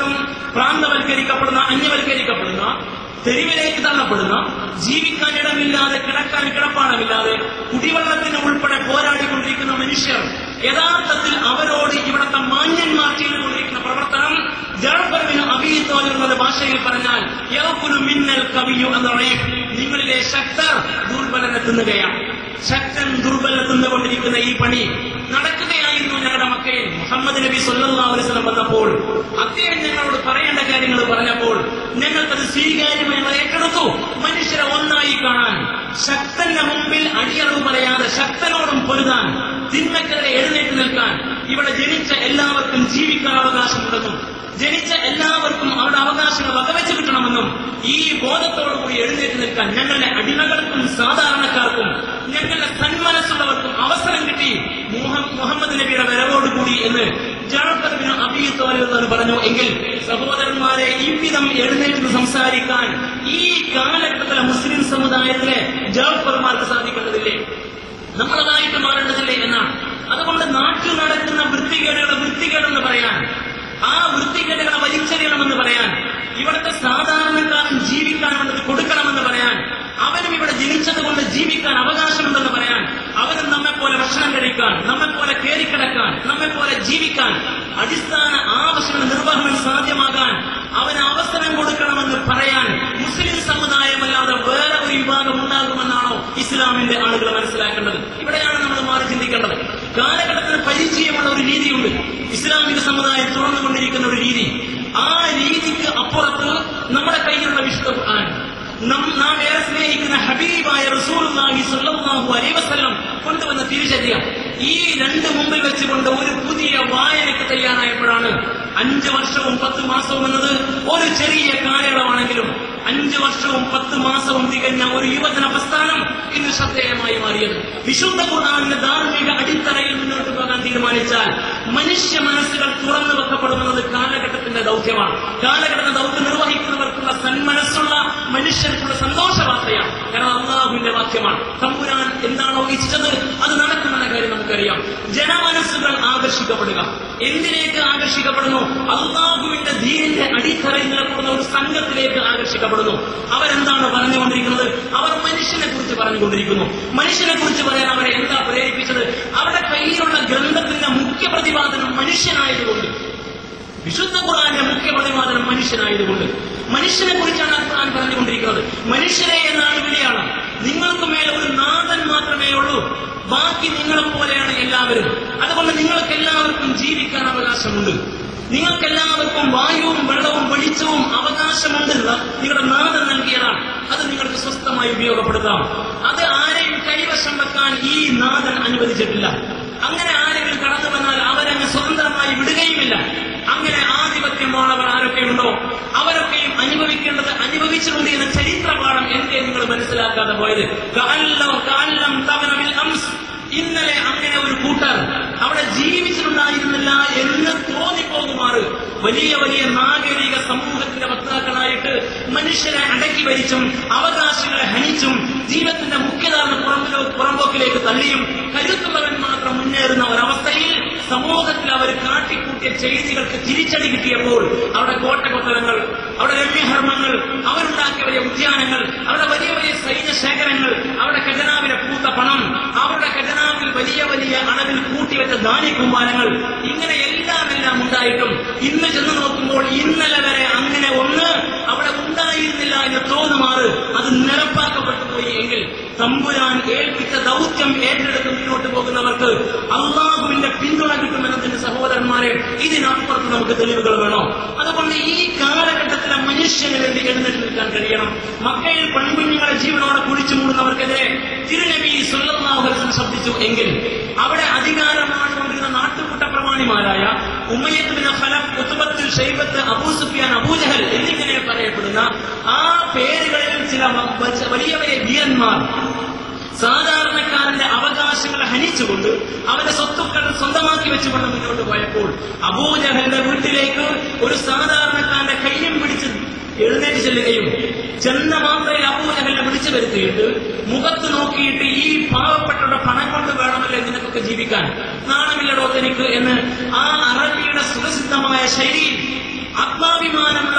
പ്രാന്തവൽക്കരിക്കപ്പെടുന്ന അന്യവൽക്കരിക്കപ്പെടുന്ന തെരുവിലേക്ക് തള്ളപ്പെടുന്ന ജീവിക്കാൻ ഇടമില്ലാതെ കിടക്കാൻ കിടപ്പാടമില്ലാതെ കുടിവെള്ളത്തിന് ഉൾപ്പെടെ പോരാടിക്കൊണ്ടിരിക്കുന്ന മനുഷ്യർ യഥാർത്ഥത്തിൽ അവരോട് ഇവിടുത്തെ മാന്യന്മാർ ചെയ്തുകൊണ്ടിരിക്കുന്ന പ്രവർത്തനം ജാഫർബിന് അബീത്തോലുള്ള ഭാഷയിൽ പറഞ്ഞാൽ യവക്കുലു മിന്നൽ കവിയു എന്ന് പറയും നിങ്ങളിലെ ശക്തർ ദുർബലനെ തിന്നുകയാണ് ശക്തൻ ദുർബലനെ തിന്നുകൊണ്ടിരിക്കുന്ന ഈ പണി നടക്കുകയായിരുന്നു ഞങ്ങളുടെ മക്കയിൽ മുഹമ്മദ് നബി സല്ലല്ലാഹു അലൈഹി വസല്ലം വന്നപ്പോൾ അദ്ദേഹം ഞങ്ങളോട് പറയേണ്ട കാര്യങ്ങൾ പറഞ്ഞപ്പോൾ ഞങ്ങൾക്കത് സ്വീകാര്യമായി ഞങ്ങൾ ഏറ്റെടുത്തു മനുഷ്യരെ ഒന്നായി കാണാൻ ശക്തന്റെ മുമ്പിൽ അടിയറവ് പറയാതെ ശക്തനോടും പൊരുതാൻ തിന്മക്കെതിരെ എഴുന്നേറ്റ് നിൽക്കാൻ ഇവിടെ ജനിച്ച എല്ലാവർക്കും ജീവിക്കാൻ അവകാശമുണ്ടെന്നും ജനിച്ച എല്ലാവർക്കും അവരുടെ അവകാശങ്ങൾ വകവെച്ച് കിട്ടണമെന്നും ഈ ബോധത്തോടുകൂടി എഴുന്നേറ്റ് നിൽക്കാൻ ഞങ്ങളുടെ അടിമകൾക്കും സാധാരണക്കാർക്കും ഞങ്ങളുടെ സന്മനസ്സുള്ളവർക്കും അവസരം കിട്ടി മുഹ- മുഹമ്മദ് നബിയുടെ വരവോടുകൂടി എന്ന് ജാഫർബിന് അബീത്തോലെന്ന് പറഞ്ഞു എങ്കിൽ സഹോദരന്മാരെ ഇவ்விதം എഴുന്നേറ്റ് നിന്ന് സംസാരിക്കാൻ ഈ കാലഘട്ടത്തിലെ മുസ്ലിം സമുദായത്തിലെ ജാഫർമാർക്ക് സാധിക്കേണ്ടതില്ലേ നമ്മളതായിട്ട് മാറേണ്ടതില്ലേ എന്നാണ് അതുകൊണ്ട് നാട്ടിൽ നടക്കുന്ന വൃത്തികേടുകളെ വൃത്തികേടെന്ന് പറയാൻ ആ വൃത്തികേടുകളെ വലിച്ചെറിയണമെന്ന് പറയാൻ ഇവിടുത്തെ സാധാരണക്കാരൻ ജീവിക്കാൻ വേണ്ടത് കൊടുക്കണമെന്ന് പറയാൻ അവനും ഇവിടെ ജനിച്ചത് കൊണ്ട് ജീവിക്കാൻ അവകാശമുണ്ടെന്ന് പറയാൻ അവനും നമ്മെ പോലെ ഭക്ഷണം കഴിക്കാൻ നമ്മെ പോലെ കയറിക്കിടക്കാൻ നമ്മെ പോലെ ജീവിക്കാൻ അടിസ്ഥാന ആവശ്യങ്ങൾ നിർവഹണം സാധ്യമാകാൻ അവന് അവസരം കൊടുക്കണമെന്ന് പറയാൻ മുസ്ലിം സമുദായമല്ലാതെ വേറെ ഒരു വിഭാഗം ഉണ്ടാകുമെന്നാണോ ഇസ്ലാമിന്റെ ആളുകൾ മനസ്സിലാക്കേണ്ടത് ഇവിടെയാണ് നമ്മൾ മാറി ചിന്തിക്കേണ്ടത് കാലഘട്ടത്തിന് പരിചയമുള്ള ഒരു രീതിയുണ്ട് ഇസ്ലാമിക സമുദായം തുറന്നുകൊണ്ടിരിക്കുന്ന ഒരു രീതി ആ രീതിക്ക് അപ്പുറത്ത് നമ്മുടെ കയ്യിലുള്ള വിശുദ്ധ ഖുർആൻ നം- നാം ഏറെ സ്നേഹിക്കുന്ന ഹബീബായ റസൂലുള്ളാഹി സ്വല്ലല്ലാഹു അലൈഹി വസല്ലം കൊണ്ടുവന്ന തിരിച്ചറിയ ഈ രണ്ട് മുമ്പിൽ വെച്ചുകൊണ്ട് ഒരു പുതിയ വായനയ്ക്ക് തയ്യാറായപ്പോഴാണ് അഞ്ച് വർഷവും പത്ത് മാസവും എന്നത് ഒരു ചെറിയ കാലയളവാണെങ്കിലും അഞ്ച് വർഷവും പത്ത് മാസവും തികഞ്ഞ ഒരു യുവജന പ്രസ്ഥാനം ഇന്ന് ശ്രദ്ധേയമായി മാറിയത് വിശുദ്ധ ഖുർആാനിന്റെ ധാർമ്മിക അടിത്തറയിൽ മുന്നോട്ട് പോകാൻ തീരുമാനിച്ചാൽ മനുഷ്യ മനസ്സുകൾ തുറന്നു വെക്കപ്പെടുന്നത് കാലഘട്ടത്തിന്റെ ദൗത്യമാണ് കാലഘട്ടത്തിന്റെ ദൗത്യം നിർവഹിക്കുന്നവർക്കുള്ള സന്മനസ്സുള്ള മനുഷ്യർക്കുള്ള സന്തോഷ വാർത്തയാണ് കാരണം അള്ളാഹുവിന്റെ വാക്യമാണ് തമ്പുരാൻ എന്താണോ ഇച്ഛിച്ചത് അത് നടക്കുമെന്ന കാര്യം നമുക്കറിയാം ജനമനസ്സുകൾ ആകർഷിക്കപ്പെടുക എന്തിലേക്ക് ആകർഷിക്കപ്പെടുന്നു അള്ളാഹുവിന്റെ ധീരിന്റെ അടിത്തറയിൽ നിലകൊള്ളുന്ന ഒരു സംഘത്തിലേക്ക് ആകർഷിക്കപ്പെടുന്നു അവരെന്താണ് പറഞ്ഞുകൊണ്ടിരിക്കുന്നത് അവർ മനുഷ്യനെ കുറിച്ച് പറഞ്ഞുകൊണ്ടിരിക്കുന്നു മനുഷ്യനെ കുറിച്ച് പറയാൻ അവരെ എന്താ പ്രേരിപ്പിച്ചത് അവരുടെ കയ്യിലുള്ള ഗ്രന്ഥത്തിന്റെ മുഖ്യ പ്രതിപാദനം മനുഷ്യനായതുകൊണ്ട് വിശുദ്ധ ഖുർആന്റെ മുഖ്യ പ്രതിപാദനം മനുഷ്യനായതുകൊണ്ട് മനുഷ്യനെ കുറിച്ചാണ് ആ ഖുർആൻ പറഞ്ഞുകൊണ്ടിരിക്കുന്നത് മനുഷ്യരെ എന്നാണ് വിളിയാണ് നിങ്ങൾക്ക് മേലെ ഒരു നാഥൻ മാത്രമേ ഉള്ളൂ ബാക്കി നിങ്ങളെ പോലെയാണ് എല്ലാവരും അതുകൊണ്ട് നിങ്ങൾക്ക് എല്ലാവർക്കും ജീവിക്കാൻ അവകാശമുണ്ട് നിങ്ങൾക്ക് എല്ലാവർക്കും വായുവും വെള്ളവും വെളിച്ചവും അവകാശമുണ്ട് നിങ്ങളുടെ നാഥൻ നൽകിയതാണ് അത് നിങ്ങൾക്ക് സ്വസ്ഥമായി ഉപയോഗപ്പെടുത്താം അത് ആരെയും കൈവശം വെക്കാൻ ഈ നാഥൻ അനുവദിച്ചിട്ടില്ല അങ്ങനെ ആരെങ്കിലും കടന്നു വന്നാൽ അവരങ്ങ് സ്വതന്ത്രമായി വിടുകയുമില്ല അങ്ങനെ ആധിപത്യമുള്ളവർ ആരൊക്കെയുണ്ടോ അവരൊക്കെയും അനുഭവിക്കേണ്ടത് അനുഭവിച്ചിട്ടുണ്ട് എന്ന ചരിത്രപാഠം എന്തേ നിങ്ങൾ മനസ്സിലാക്കാതെ പോയത് കഅല്ലം കഅല്ലം തവന ബിൽ അംസ്. ഇന്നലെ അങ്ങനെ ഒരു കൂട്ടർ അവിടെ ജീവിച്ചിട്ടുണ്ടായിരുന്നില്ല എന്ന് തോന്നിപ്പോകുമാറ് വലിയ വലിയ നാഗരിക സമൂഹത്തിന്റെ വക്താക്കളായിട്ട് മനുഷ്യരെ അടക്കി ഭരിച്ചും അവകാശങ്ങളെ ഹനിച്ചും ജീവിതത്തിന്റെ മുഖ്യധാരണ പുറമ്പിലോ പുറമ്പോക്കിലേക്ക് തള്ളിയും കരുത്തുള്ളവൻ മാത്രം മുന്നേറുന്ന ഒരവസ്ഥയിൽ സമൂഹത്തിൽ അവർ കാട്ടിക്കൂട്ടിയ ചെയ്തികൾക്ക് തിരിച്ചടി കിട്ടിയപ്പോൾ അവിടെ കോട്ടകൊത്തലങ്ങൾ അവിടെ രമ്യഹർമ്മങ്ങൾ അവരുണ്ടാക്കിയ വലിയ ഉദ്യാനങ്ങൾ അവിടെ വലിയ വലിയ സൈന്യ ശേഖരങ്ങൾ അവിടെ ഖജനാവിലെ പൂത്ത പണം അവരുടെ ഖജനാവിൽ വലിയ വലിയ അളവിൽ കൂട്ടിവെച്ച ധാന്യകുമ്പാരങ്ങൾ ഇങ്ങനെ എല്ലാം എല്ലാം ഉണ്ടായിട്ടും ഇന്ന് ചെന്ന് നോക്കുമ്പോൾ ഇന്നലെ വരെ അങ്ങനെ ഒന്ന് അവിടെ ഉണ്ടായിരുന്നില്ല എന്ന് തോന്നുമാറ് അത് നിരപ്പാക്കപ്പെട്ടു പോയി എങ്കിൽ തമ്പുരാൻ ഏൽപ്പിച്ച ദൗത്യം ഏറ്റെടുത്ത് മുന്നോട്ട് പോകുന്നവർക്ക് അള്ളാഹുവിന്റെ പിന്തുണ കിട്ടുമെന്നതിന്റെ സഹോദരന്മാരെ ഇതിനപ്പുറത്ത് നമുക്ക് തെളിവുകൾ വേണോ അതുകൊണ്ട് ഈ കാലഘട്ടത്തിലെ മനുഷ്യന് വേണ്ടി എഴുന്നേറ്റ് നിൽക്കാൻ കഴിയണം മക്കയിൽ പെൺകുഞ്ഞുങ്ങളെ ജീവനോടെ കുഴിച്ചു മൂടുന്നവർക്കെതിരെ തിരുനബി സുല്ലാഹുലം ശബ്ദിച്ചു എങ്കിൽ അവിടെ അധികാരമാണുകൊണ്ടിരുന്ന നാട്ടുകൂട്ട പ്രമാണിമാരായ ഉമ്മയത്തുബിന് ഫലം ഉത്തുബത്ത് ഷൈബത്ത് അബൂസുഫിയാൻ അബൂജഹൽ എന്നിങ്ങനെ പറയപ്പെടുന്ന ആ പേരുകളിൽ ചില വ- വലിയ വലിയ വീരന്മാർ സാധാരണക്കാരന്റെ അവകാശങ്ങളെ ഹനിച്ചുകൊണ്ട് അവന്റെ സ്വത്തുക്കൾ സ്വന്തമാക്കി വെച്ചുകൊണ്ട് മുന്നോട്ട് പോയപ്പോൾ അബൂജഹലിന്റെ വീട്ടിലേക്ക് ഒരു സാധാരണക്കാരന്റെ കയ്യും പിടിച്ച് എഴുന്നേറ്റ് ചെല്ലുകയും ചെന്ന മാത്രയിൽ അബൂജഹലിനെ വിളിച്ചു വരുത്തിയിട്ട് മുഖത്ത് നോക്കിയിട്ട് ഈ പാവപ്പെട്ടവരുടെ പണം കൊണ്ട് വേണമല്ലോ നിനക്കൊക്കെ ജീവിക്കാൻ നാണമില്ലടോ തനിക്ക് എന്ന് ആ അറബിയുടെ സുഖസിദ്ധമായ ശൈലിയിൽ ആത്മാഭിമാനം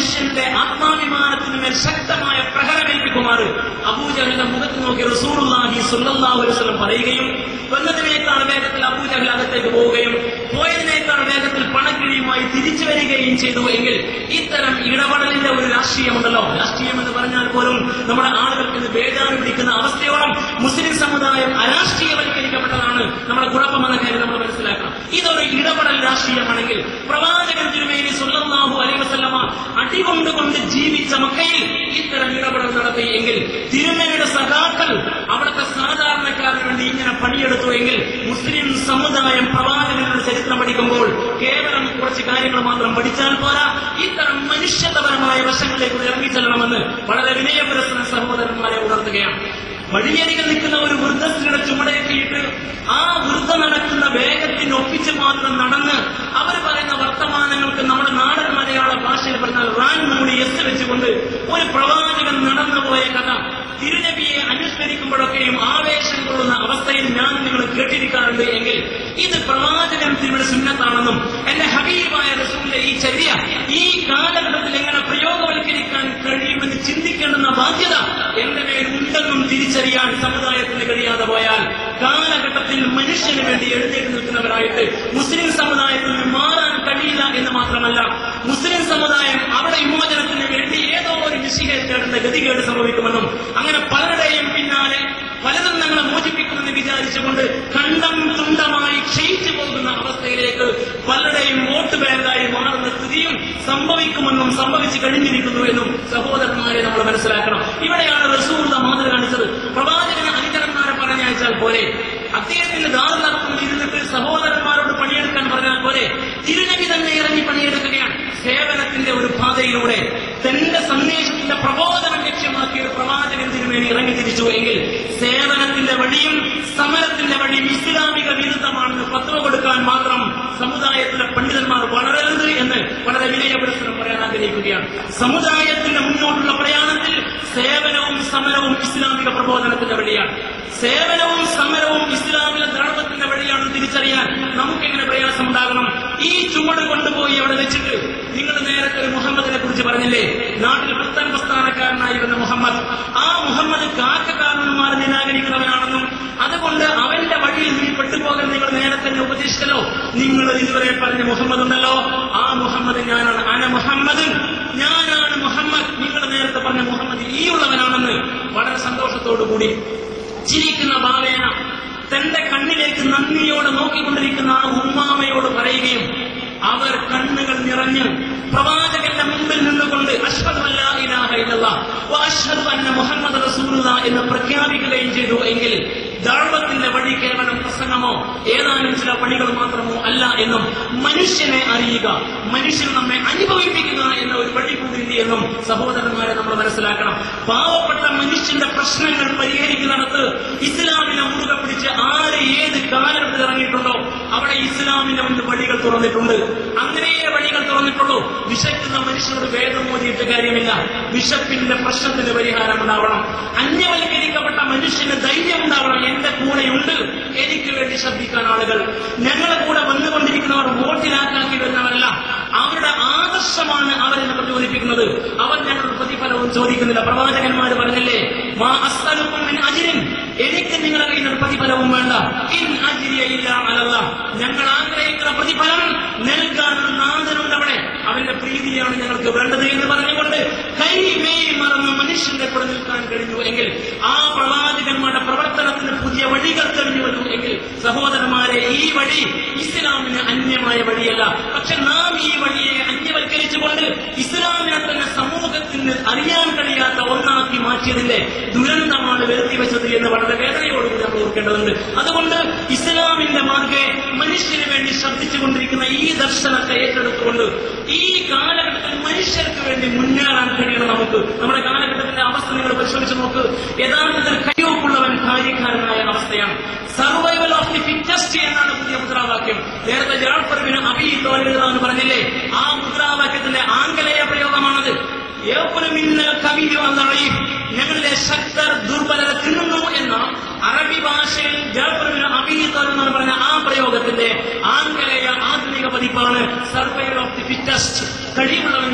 മനുഷ്യന്റെ ആത്മാഭിമാനത്തിന് മേൽ ശക്തമായ പ്രഹരമേൽപ്പിക്കുമാറ് അബൂജഹലിന്റെ മുഖത്ത് നോക്കി റസൂറുല്ലാഹി സുല്ലാഹു വസ്ലം പറയുകയും വന്നതിനേക്കാൾ വേഗത്തിൽ അബൂജഹൽ അകത്തേക്ക് പോവുകയും പോയതിനേക്കാൾ വേഗത്തിൽ പണക്കിഴിയുമായി തിരിച്ചു വരികയും ചെയ്തു എങ്കിൽ ഇത്തരം ഇടപെടലിന്റെ ഒരു രാഷ്ട്രീയമുണ്ടല്ലോ രാഷ്ട്രീയം എന്ന് പറഞ്ഞാൽ പോലും നമ്മുടെ ആളുകൾക്ക് ഇത് ബേജാറ് പിടിക്കുന്ന അവസ്ഥയോളം മുസ്ലിം സമുദായം അരാഷ്ട്രീയവൽക്കരിക്കപ്പെട്ടതാണ് നമ്മുടെ കുഴപ്പമെന്ന കാര്യം നമ്മൾ മനസ്സിലാക്കണം ഇതൊരു ഇടപെടൽ രാഷ്ട്രീയമാണെങ്കിൽ പ്രവാചകൻ തിരുമേനി സുല്ലാഹു അലൈ വസല്ലമ അടികൊണ്ടുകൊണ്ട് ജീവിച്ച മക്കയിൽ ഇത്തരം ഇടപെടൽ നടത്തി എങ്കിൽ തിരുമേനിയുടെ സഖാക്കൾ അവിടുത്തെ സാധാരണക്കാരന് വേണ്ടി ഇങ്ങനെ പണിയെടുത്തു എങ്കിൽ മുസ്ലിം സമുദായം പ്രവാചകരുടെ ചരിത്രം പഠിക്കുമ്പോൾ കേവലം കുറച്ച് കാര്യങ്ങൾ മാത്രം പഠിച്ചാൽ പോരാ ഇത്തരം മനുഷ്യത്വപരമായ വശങ്ങളിലേക്ക് ഇറങ്ങിച്ചെല്ലണമെന്ന് വളരെ വിനയപുരസ്സര സഹോദരന്മാരെ ഉണർത്തുകയാണ് വഴിയരികിൽ നിൽക്കുന്ന ഒരു വൃദ്ധസ്ത്രീയുടെ ചുമടയൊക്കെയിട്ട് ആ വൃദ്ധ നടക്കുന്ന വേഗത്തിന് ഒപ്പിച്ച് മാത്രം നടന്ന് അവർ പറയുന്ന വർത്തമാനങ്ങൾക്ക് നമ്മുടെ നാടൻ മലയാള ഭാഷയിൽ പറഞ്ഞാൽ റാൻ മൂടി എസ് വെച്ചുകൊണ്ട് ഒരു പ്രവാചകൻ നടന്നുപോയ കഥ തിരുനബിയെ അനുസ്മരിക്കുമ്പോഴൊക്കെയും ആവേശം കൊള്ളുന്ന അവസ്ഥയിൽ ഞാൻ നിങ്ങൾ കേട്ടിരിക്കാറുണ്ട് എങ്കിൽ ഇത് പ്രവാചകൻ തിരുവിടെ സുന്നത്താണെന്നും എന്റെ ഹബീബായ റസൂലിന്റെ ഈ ചര്യ ഈ കാലഘട്ടത്തിൽ എങ്ങനെ പ്രയോഗവൽക്കരിക്കാൻ കഴിയുമെന്ന് ചിന്തിക്കേണ്ടുന്ന ബാധ്യത എന്റെ മേൽ ഉണ്ടെന്നും തിരിച്ചറിയാൻ സമുദായത്തിന് കഴിയാതെ പോയാൽ കാലഘട്ടത്തിൽ മനുഷ്യന് വേണ്ടി എഴുന്നേറ്റ് നിൽക്കുന്നവരായിട്ട് മുസ്ലിം സമുദായത്തിൽ നിന്ന് മാറാൻ കഴിയില്ല എന്ന് മാത്രമല്ല മുസ്ലിം സമുദായം അവിടെ വിമോചനത്തിന് വേണ്ടി ഏതോ ഒരു വിഷയം തേടുന്ന ഗതികേട് സംഭവിക്കുമെന്നും അങ്ങനെ പലരുടെയും പിന്നാലെ പലതും ഞങ്ങളെ മോചിപ്പിക്കുമെന്ന് വിചാരിച്ചുകൊണ്ട് കണ്ടം തുണ്ടമായി ക്ഷയിച്ചു പോകുന്ന അവസ്ഥയിലേക്ക് പലരുടെയും വോട്ട് ബാങ്കായി മാറുന്ന സ്ഥിതിയും സംഭവിക്കുമെന്നും സംഭവിച്ചു കഴിഞ്ഞിരിക്കുന്നു എന്നും സഹോദരന്മാരെ നമ്മൾ മനസ്സിലാക്കണം ഇവിടെയാണ് റസൂർദ മാതൃ കാണിച്ചത് പ്രവാചകന് അനുചരന്മാരെ പറഞ്ഞയച്ചാൽ പോലെ അദ്ദേഹത്തിന്റെ ദാർലക്കം ഇരുന്നിട്ട് സഹോദരന്മാരോട് പണിയെടുക്കാൻ പറഞ്ഞാൽ പോലെ തിരുനബി തന്നെ ഇറങ്ങി പണിയെടുക്കുകയാണ് സേവനത്തിന്റെ ഒരു പാതയിലൂടെ തന്റെ സന്ദേശത്തിന്റെ പ്രബോധനം ലക്ഷ്യമാക്കി ഒരു പ്രവാചകൻ തിരുമേനി ഇറങ്ങി തിരിച്ചു എങ്കിൽ സേവനത്തിന്റെ വഴിയും സമരത്തിന്റെ വഴിയും ഇസ്ലാമിക വിരുദ്ധമാണെന്ന് പത്വ കൊടുക്കാൻ മാത്രം സമുദായത്തിലെ പണ്ഡിതന്മാർ വളരരുത് എന്ന് വളരെ വിനയപരിസരം പറയാൻ ആഗ്രഹിക്കുകയാണ് സമുദായത്തിന്റെ മുന്നോട്ടുള്ള പ്രയാണത്തിൽ സേവനവും സമരവും ഇസ്ലാമിക പ്രബോധനത്തിന്റെ വഴിയാണ് സേവനവും സമരവും ഇസ്ലാമിക ധർമ്മത്തിന്റെ വഴിയാണ് തിരിച്ചറിയാൻ നമുക്കെങ്ങനെ പ്രയാസം ഉണ്ടാകണം ഈ ചുമട് കൊണ്ടുപോയി അവിടെ വെച്ചിട്ട് നിങ്ങൾ നേരത്തെ ഒരു മുഹമ്മദിനെ കുറിച്ച് പറഞ്ഞില്ലേ നാട്ടിൽ പുത്തൻ പ്രസ്ഥാനക്കാരനായിരുന്ന മുഹമ്മദ് ആ മുഹമ്മദ് കാക്കക്കാരന്മാർ നിരാകരിക്കുന്നവനാണെന്നും അതുകൊണ്ട് അവന്റെ വഴിയിൽ നീ പെട്ടുപോകാൻ നിങ്ങൾ നേരത്തെ തന്നെ ഉപദേശിച്ചല്ലോ നിങ്ങൾ ഇതുവരെ പറഞ്ഞ മുഹമ്മദ് ഉണ്ടല്ലോ ആ മുഹമ്മദ് ഞാനാണ് അന മുഹമ്മദ് ഞാനാണ് മുഹമ്മദ് നിങ്ങൾ നേരത്തെ പറഞ്ഞ മുഹമ്മദ് ഈ ഉള്ളവനാണെന്ന് വളരെ സന്തോഷത്തോടു കൂടി ചിരിക്കുന്ന ഭാവേന തന്റെ കണ്ണിലേക്ക് നന്ദിയോടെ നോക്കിക്കൊണ്ടിരിക്കുന്ന ആ ഉമ്മാമയോട് പറയുകയും അവർ കണ്ണുകൾ നിറഞ്ഞ് പ്രവാചകന്റെ മുമ്പിൽ നിന്നുകൊണ്ട് അഷ്ഹദു അല്ലാ ഇലാഹ ഇല്ലല്ലാഹ് വ അഷ്ഹദു അന്ന മുഹമ്മദ് റസൂലുള്ളാ എന്ന് പ്രഖ്യാപിക്കുകയും ചെയ്തു എങ്കിൽ ദാഴ്വത്തിന്റെ വഴി കേവലം പ്രസംഗമോ ഏതാനും ചില പണികൾ മാത്രമോ അല്ല എന്നും മനുഷ്യനെ അറിയുക മനുഷ്യൻ നമ്മെ അനുഭവിപ്പിക്കുക എന്ന ഒരു വഴി കൂടി എന്നും സഹോദരന്മാരെ നമ്മൾ മനസ്സിലാക്കണം പാവപ്പെട്ട മനുഷ്യന്റെ പ്രശ്നങ്ങൾ പരിഹരിക്കുന്നിടത്ത് ഇസ്ലാമിനെ മുറുകെ പിടിച്ച് ആര് ഏത് കാലഘട്ടത്തിൽ ഇറങ്ങിയിട്ടുണ്ടോ അവിടെ ഇസ്ലാമിന്റെ മുന്നിൽ വഴികൾ തുറന്നിട്ടുണ്ട് അങ്ങനെയേ വഴികൾ തുറന്നിട്ടുള്ളൂ വിശക്കുന്ന മനുഷ്യനോട് വേദം മോദിയിട്ട് കാര്യമില്ല വിശപ്പിന്റെ പ്രശ്നത്തിന് പരിഹാരം ഉണ്ടാവണം അന്യവൽക്കരിക്കപ്പെട്ട മനുഷ്യന് ധൈര്യം ഉണ്ടാവണം എന്റെ കൂടെയുണ്ട് എനിക്ക് വേണ്ടി ശബ്ദിക്കാൻ ആളുകൾ ഞങ്ങളെ കൂടെ വന്നുകൊണ്ടിരിക്കുന്നവർ വോട്ടിലാക്കാക്കി വരുന്നവരല്ല അവരുടെ ആദർശമാണ് അവരെന്നെ പ്രചോദിപ്പിക്കുന്നത് അവർ ഞങ്ങളുടെ പ്രതിഫലവും ചോദിക്കുന്നില്ല പ്രവാചകന്മാർ പറഞ്ഞില്ലേ മാ അസ്തലുക്കും മിൻ അജിരിൻ എനിക്ക് നിങ്ങളുടെ കയ്യിൽ നിന്ന് പ്രതിഫലവും വേണ്ട ഇൻ അജിരിയ ഇല്ല അലല്ല ഞങ്ങൾ ആഗ്രഹിക്കുന്ന പ്രതിഫലം നൽകാൻ ഒരു നാഥനുണ്ട് അവിടെ അവന്റെ പ്രീതിയാണ് ഞങ്ങൾക്ക് വേണ്ടത് എന്ന് പറഞ്ഞുകൊണ്ട് കൈ മേൽ മറന്ന് മനുഷ്യന്റെ കൂടെ നിൽക്കാൻ കഴിഞ്ഞു എങ്കിൽ ആ പ്രവാചകന്മാരുടെ പ്രവർത്തനത്തിന് പുതിയ വഴികൾ തെളിഞ്ഞു വന്നു എങ്കിൽ സഹോദരന്മാരെ ഈ വഴി ഇസ്ലാമിന് അന്യമായ വഴിയല്ല പക്ഷെ നാം ഈ വഴിയെ അന്യവൽക്കരിച്ചുകൊണ്ട് ഇസ്ലാമിനെ തന്നെ സമൂഹത്തിന് അറിയാൻ കഴിയാത്ത ഒന്നാക്കി മാറ്റിയതിന്റെ ദുരന്തമാണ് വരുത്തി വെച്ചത് എന്ന് വളരെ വേദനയോടുകൂടി നമ്മൾ ഓർക്കേണ്ടതുണ്ട് അതുകൊണ്ട് ഇസ്ലാമിന്റെ മാർഗെ മനുഷ്യന് വേണ്ടി ശബ്ദിച്ചുകൊണ്ടിരിക്കുന്ന ഈ ദർശനത്തെ ഏറ്റെടുത്തുകൊണ്ട് ഈ കാലഘട്ടത്തിൽ മനുഷ്യർക്ക് വേണ്ടി മുന്നേറാൻ കഴിയണം നമുക്ക് നമ്മുടെ കാലഘട്ടത്തിന്റെ അവസ്ഥ നിങ്ങൾ പരിശോധിച്ച് നോക്ക് യഥാർത്ഥത്തിൽ കയ്യൊപ്പുള്ളവൻ കാര്യക്കാരനായ അവസ്ഥയാണ് സർവൈവൽ ഓഫ് ദി ഫിറ്റസ്റ്റ് എന്നാണ് പുതിയ മുദ്രാവാക്യം നേരത്തെ ജാൾപ്പറവിന് അബി തോലെഴുതാന്ന് പറഞ്ഞില്ലേ ആ മുദ്രാവാക്യത്തിന്റെ ആംഗലേയ പ്രയോഗമാണത് ഏവനുമിന്ന് കവിയോ എന്നറിയും ഞങ്ങളിലെ ശക്തർ ദുർബലരെ തിന്നുന്നു എന്ന അറബി ഭാഷയിൽ ജാഫറിന് അബീതർ എന്ന് പറഞ്ഞ ആ പ്രയോഗത്തിന്റെ ആംഗലേയ ആധുനിക പതിപ്പാണ് സർവൈവൽ ഓഫ് ദി ഫിറ്റസ്റ്റ് കഴിവുള്ളവൻ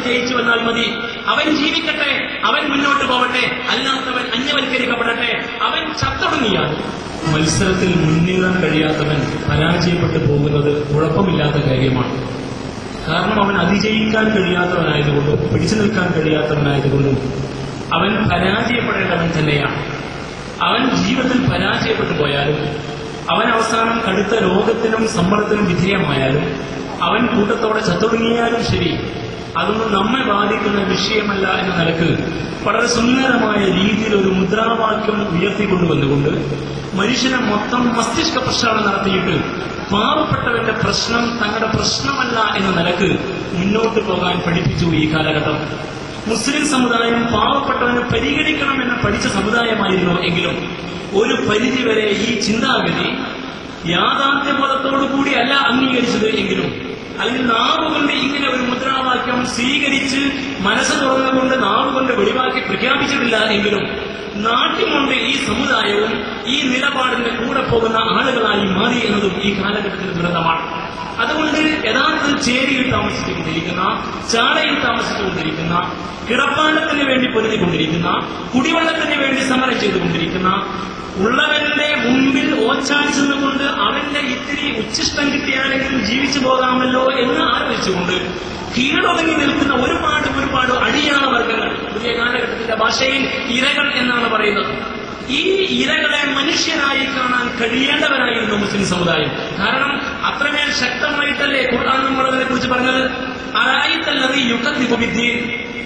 ജയിച്ചു വന്നാൽ മതി അവൻ ജീവിക്കട്ടെ അവൻ മുന്നോട്ട് പോവട്ടെ അല്ലാത്തവൻ അന്യവൽക്കരിക്കപ്പെടട്ടെ അവൻ ചത്തൊടുങ്ങിയാൽ മത്സരത്തിൽ മുന്നേറാൻ കഴിയാത്തവൻ പരാജയപ്പെട്ടു പോകുന്നത് കുഴപ്പമില്ലാത്ത കാര്യമാണ് കാരണം അവൻ അതിജയിക്കാൻ കഴിയാത്തവനായതുകൊണ്ടും പിടിച്ചു നിൽക്കാൻ കഴിയാത്തവനായതുകൊണ്ടും അവൻ പരാജയപ്പെടേണ്ടവൻ തന്നെയാണ് അവൻ ജീവിതത്തിൽ പരാജയപ്പെട്ടു പോയാലും അവൻ അവസാനം കടുത്ത രോഗത്തിനും സമ്മർദ്ദത്തിനും വിധേയമായാലും അവൻ കൂട്ടത്തോടെ ചത്തൊടുങ്ങിയാലും ശരി അതൊന്നും നമ്മെ ബാധിക്കുന്ന വിഷയമല്ല എന്ന നിലക്ക് വളരെ സുന്ദരമായ രീതിയിൽ ഒരു മുദ്രാവാക്യം ഉയർത്തിക്കൊണ്ടുവന്നുകൊണ്ട് മനുഷ്യനെ മൊത്തം മസ്തിഷ്ക പ്രക്ഷാളനം നടത്തിയിട്ട് പാവപ്പെട്ടവന്റെ പ്രശ്നം തങ്ങളുടെ പ്രശ്നമല്ല എന്ന നിലക്ക് മുന്നോട്ട് പോകാൻ പഠിപ്പിച്ചു ഈ കാലഘട്ടം മുസ്ലിം സമുദായം പാവപ്പെട്ടവനെ പരിഗണിക്കണം എന്ന് പഠിച്ച സമുദായമായിരുന്നു എങ്കിലും ഒരു പരിധിവരെ ഈ ചിന്താഗതി യാഥാർത്ഥ്യബോധത്തോടു കൂടി അല്ല അംഗീകരിച്ചത് എങ്കിലും അല്ലെങ്കിൽ നാവ് കൊണ്ട് ഇങ്ങനെ ഒരു മുദ്രാവാക്യം സ്വീകരിച്ച് മനസ്സ് തുറന്നുകൊണ്ട് നാവ് കൊണ്ട് വെളിവാക്കി പ്രഖ്യാപിച്ചിട്ടില്ല എങ്കിലും നാട്ടിൽ കൊണ്ട് ഈ സമുദായവും ഈ നിലപാടിന്റെ കൂടെ പോകുന്ന ആളുകളായി മാറി എന്നതും ഈ കാലഘട്ടത്തിൽ ദുരന്തമാണ് അതുകൊണ്ട് യഥാർത്ഥത്തിൽ ചേരിയിൽ താമസിച്ചുകൊണ്ടിരിക്കുന്ന ചാളയിൽ താമസിച്ചുകൊണ്ടിരിക്കുന്ന കിടപ്പാടത്തിന് വേണ്ടി പൊരുതിക്കൊണ്ടിരിക്കുന്ന കുടിവെള്ളത്തിന് വേണ്ടി സമരം ചെയ്തുകൊണ്ടിരിക്കുന്ന ഉള്ളവന്റെ മുമ്പിൽ ഓച്ചാനിച്ചെന്നുകൊണ്ട് അവന്റെ ഇത്തിരി ഉച്ഛിഷ്ടം കിട്ടിയാലെങ്കിലും ജീവിച്ചു പോകാമല്ലോ എന്ന് ആലോചിച്ചുകൊണ്ട് കീഴടങ്ങി നിൽക്കുന്ന ഒരുപാട് ഒരുപാട് അടിയാള വർഗങ്ങൾ പുതിയ കാലഘട്ടത്തിന്റെ ഭാഷയിൽ ഇരകൾ എന്നാണ് പറയുന്നത് ഈ ഇരകളെ മനുഷ്യരായി കാണാൻ കഴിയേണ്ടവരായിരുന്നു മുസ്ലിം സമുദായം കാരണം അത്രമേൽ ശക്തമായിട്ടല്ലേ ഖുർആൻ നമ്മളതിനെ കുറിച്ച് പറഞ്ഞത് അറായിത്തല്ലത് യുഗദ്വിപവിദ്യയിൽ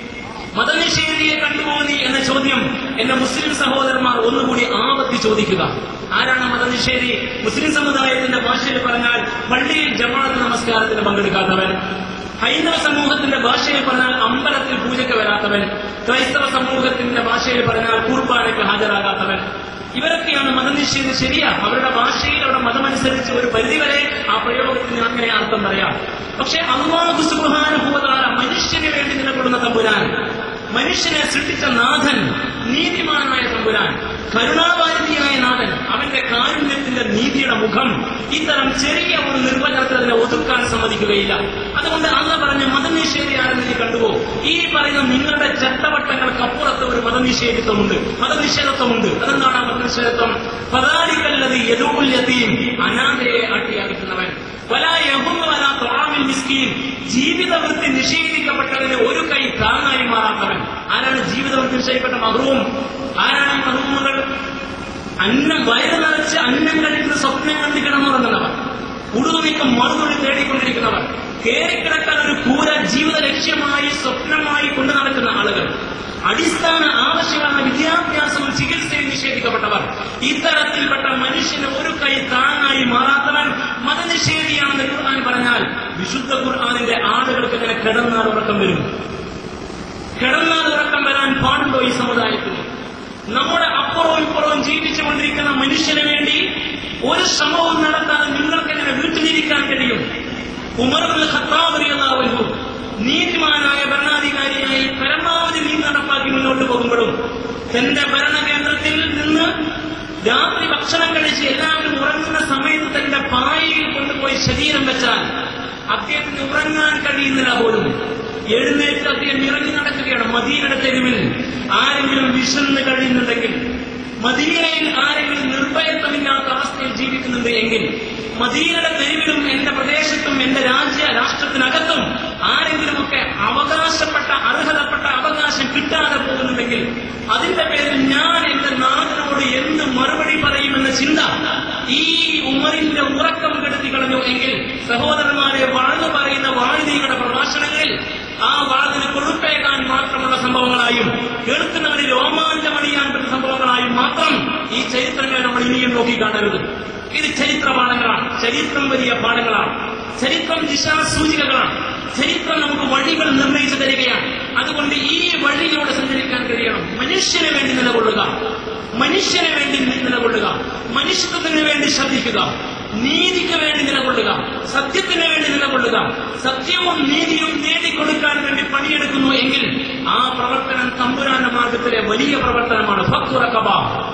മതനിഷേധിയെ കണ്ടുപോകുന്നി എന്ന ചോദ്യം എന്റെ മുസ്ലിം സഹോദരന്മാർ ഒന്നുകൂടി ആവർത്തി ചോദിക്കുക ആരാണ് മതനിഷേധി മുസ്ലിം സമുദായത്തിന്റെ ഭാഷയിൽ പറഞ്ഞാൽ പള്ളിയിൽ ജമാഅത്ത് നമസ്കാരത്തിന് പങ്കെടുക്കാത്തവൻ ഹൈന്ദവ സമൂഹത്തിന്റെ ഭാഷയിൽ പറഞ്ഞാൽ അമ്പലത്തിൽ പൂജയ്ക്ക് വരാത്തവൻ ക്രൈസ്തവ സമൂഹത്തിന്റെ ഭാഷയിൽ പറഞ്ഞാൽ കുർബാനയ്ക്ക് ഹാജരാകാത്തവൻ ഇവരൊക്കെയാണ് മതനിഷേധം ശരിയാ അവരുടെ ഭാഷയിൽ അവരുടെ മതമനുസരിച്ച് ഒരു പരിധിവരെ ആ പ്രയോഗത്തിന് അങ്ങനെ അർത്ഥം പറയാം പക്ഷെ അള്ളാഹു സുബ്ഹാനഹുവതആല മനുഷ്യന് വേണ്ടി നിലകൊള്ളുന്ന തമ്പുരാൻ മനുഷ്യനെ സൃഷ്ടിച്ച നാഥൻ നീതിമാനായ തമ്പുരാൻ കരുണാവാരിധിയായ നാഥൻ അവന്റെ കാരുണ്യത്തിന്റെ നീതിയുടെ മുഖം ഇത്തരം ചെറിയ ഒരു നിർവചനത്തിൽ അതിനെ ഒതുക്കാൻ സമ്മതിക്കുകയില്ല അതുകൊണ്ട് അന്ന് പറഞ്ഞ മതനിഷേധിയാണെന്ന് നീ കണ്ടുപോ ഈ പറയുന്ന നിങ്ങളുടെ ചട്ടവട്ടങ്ങൾക്കപ്പുറത്ത് ഒരു മതനിഷേധിത്വമുണ്ട് മതനിഷേധത്വമുണ്ട് അതെന്താണ് ആ മതനിഷേധത്വം പതാരിക്കല്ലത് യദൂല്യത്തെയും അനാഥയെ അട്ടിയാകുന്നവൻ വല യഹുന്ന് വല ത്വാമിൽ മിസ്കീൻ ജീവിതവൃത്തി നിഷേധിക്കപ്പെട്ടതിന് ഒരു കൈ താങ്ങായി മാറാത്തവൻ ആരാണ് ജീവിതവൃത്തി നിഷേധിക്കപ്പെട്ട മഹ്റൂം ആരാണ് ഈ മഹ്റൂമുകൾ അന്നം വയറ് നിറച്ച് അന്നം കഴിക്കുന്ന സ്വപ്നം കണ്ട് കിടന്നുറങ്ങുന്നവർ ഉടുതുണിക്ക് മറുതുണി തേടിക്കൊണ്ടിരിക്കുന്നവർ കയറിക്കിടക്കാൻ ഒരു കൂര ജീവിത ലക്ഷ്യമായി സ്വപ്നമായി കൊണ്ടു നടക്കുന്ന ആളുകൾ അടിസ്ഥാന ആവശ്യമായ വിദ്യാഭ്യാസവും ചികിത്സയും നിഷേധിക്കപ്പെട്ടവർ ഇത്തരത്തിൽപ്പെട്ട മനുഷ്യന് ഒരു കൈ താങ്ങായി മാറാത്തവൻ മതനിഷേധിയാണെന്ന് ഖുർആൻ പറഞ്ഞാൽ വിശുദ്ധ ഖുർആാനിന്റെ ആളുകൾക്ക് ഇങ്ങനെ കിടന്നാൽ ഉറക്കം വരും കിടന്നാൽ ഉറക്കം വരാൻ പാടുണ്ടോ ഈ സമുദായത്തിന് നമ്മുടെ അപ്പുറവും ഇപ്പുറവും ജീവിച്ചുകൊണ്ടിരിക്കുന്ന മനുഷ്യന് വേണ്ടി ഒരു ശ്രമവും നടത്താതെ നിങ്ങൾക്ക് എങ്ങനെ വീട്ടിലിരിക്കാൻ കഴിയും ഉമർബുൽ ഖത്താബ് റളിയല്ലാഹു നീതിമാനായ ഭരണാധികാരിയായി പരമാവധി നീതി നടപ്പാക്കി മുന്നോട്ട് പോകുമ്പോഴും തന്റെ ഭരണകേന്ദ്രത്തിൽ നിന്ന് രാത്രി ഭക്ഷണം കഴിച്ച് എല്ലാവരും ഉറങ്ങുന്ന സമയത്ത് തന്റെ പായയിൽ കൊണ്ടുപോയി ശരീരം വെച്ചാൽ അദ്ദേഹത്തിന് ഉറങ്ങാൻ കഴിയുന്നില്ല പോലും എഴുന്നേറ്റ് അദ്ദേഹം ഇറങ്ങി നടക്കുകയാണ് മദീനയുടെ തെരുവിൽ ആരെങ്കിലും വിശന്ന് കഴിയുന്നുണ്ടെങ്കിൽ മദീനയിൽ ആരെങ്കിലും നിർഭയത്വമില്ലാത്ത അവസ്ഥയിൽ ജീവിക്കുന്നുണ്ട് എങ്കിൽ മദീനയുടെ തെരുവിലും എന്റെ പ്രദേശത്തും എന്റെ രാജ്യ രാഷ്ട്രത്തിനകത്തും ആരെങ്കിലുമൊക്കെ അവകാശപ്പെട്ട അർഹതപ്പെട്ട അവകാശം കിട്ടാതെ പോകുന്നുണ്ടെങ്കിൽ അതിന്റെ പേരിൽ ഞാൻ എന്റെ നാടിനോട് എന്ത് മറുപടി പറയുമെന്ന ചിന്ത ഈ ഉമറിന്റെ ഉറക്കം കെടുത്തി കളഞ്ഞു എങ്കിൽ സഹോദരന്മാരെ വാഴ്ന്നു പറയുന്ന വാഴുതികളുടെ പ്രഭാഷണങ്ങളിൽ ആ വാഴ്ന്നിന് കൊഴുപ്പേകാൻ മാത്രമുള്ള സംഭവങ്ങളായും കേൾക്കുന്നവന് രോമാഞ്ചമണിയാൻ പറ്റുന്ന സംഭവങ്ങളായും മാത്രം ഈ ചരിത്രങ്ങളെ നമ്മൾ ഇനിയും നോക്കി കാണരുത് ഇത് ചരിത്ര പാഠങ്ങളാണ് ചരിത്രം വലിയ പാഠങ്ങളാണ് ചരിത്രം ദിശാസൂചികകളാണ് ചരിത്രം നമുക്ക് വഴികൾ നിർണയിച്ചു തരികയാണ് അതുകൊണ്ട് ഈ വഴിയിലൂടെ സഞ്ചരിക്കാൻ കഴിയണം മനുഷ്യന് വേണ്ടി നിലകൊള്ളുക മനുഷ്യന് വേണ്ടി നിലകൊള്ളുക മനുഷ്യത്വത്തിന് വേണ്ടി ശ്രദ്ധിക്കുക നീതിക്ക് വേണ്ടി നിലകൊള്ളുക സത്യത്തിന് വേണ്ടി നിലകൊള്ളുക സത്യവും നീതിയും നേടിക്കൊടുക്കാൻ വേണ്ടി പണിയെടുക്കുന്നു എങ്കിൽ ആ പ്രവർത്തനം തമ്പുരാന്റെ മാർഗത്തിലെ വലിയ പ്രവർത്തനമാണ് ഫക്കുറക്കബ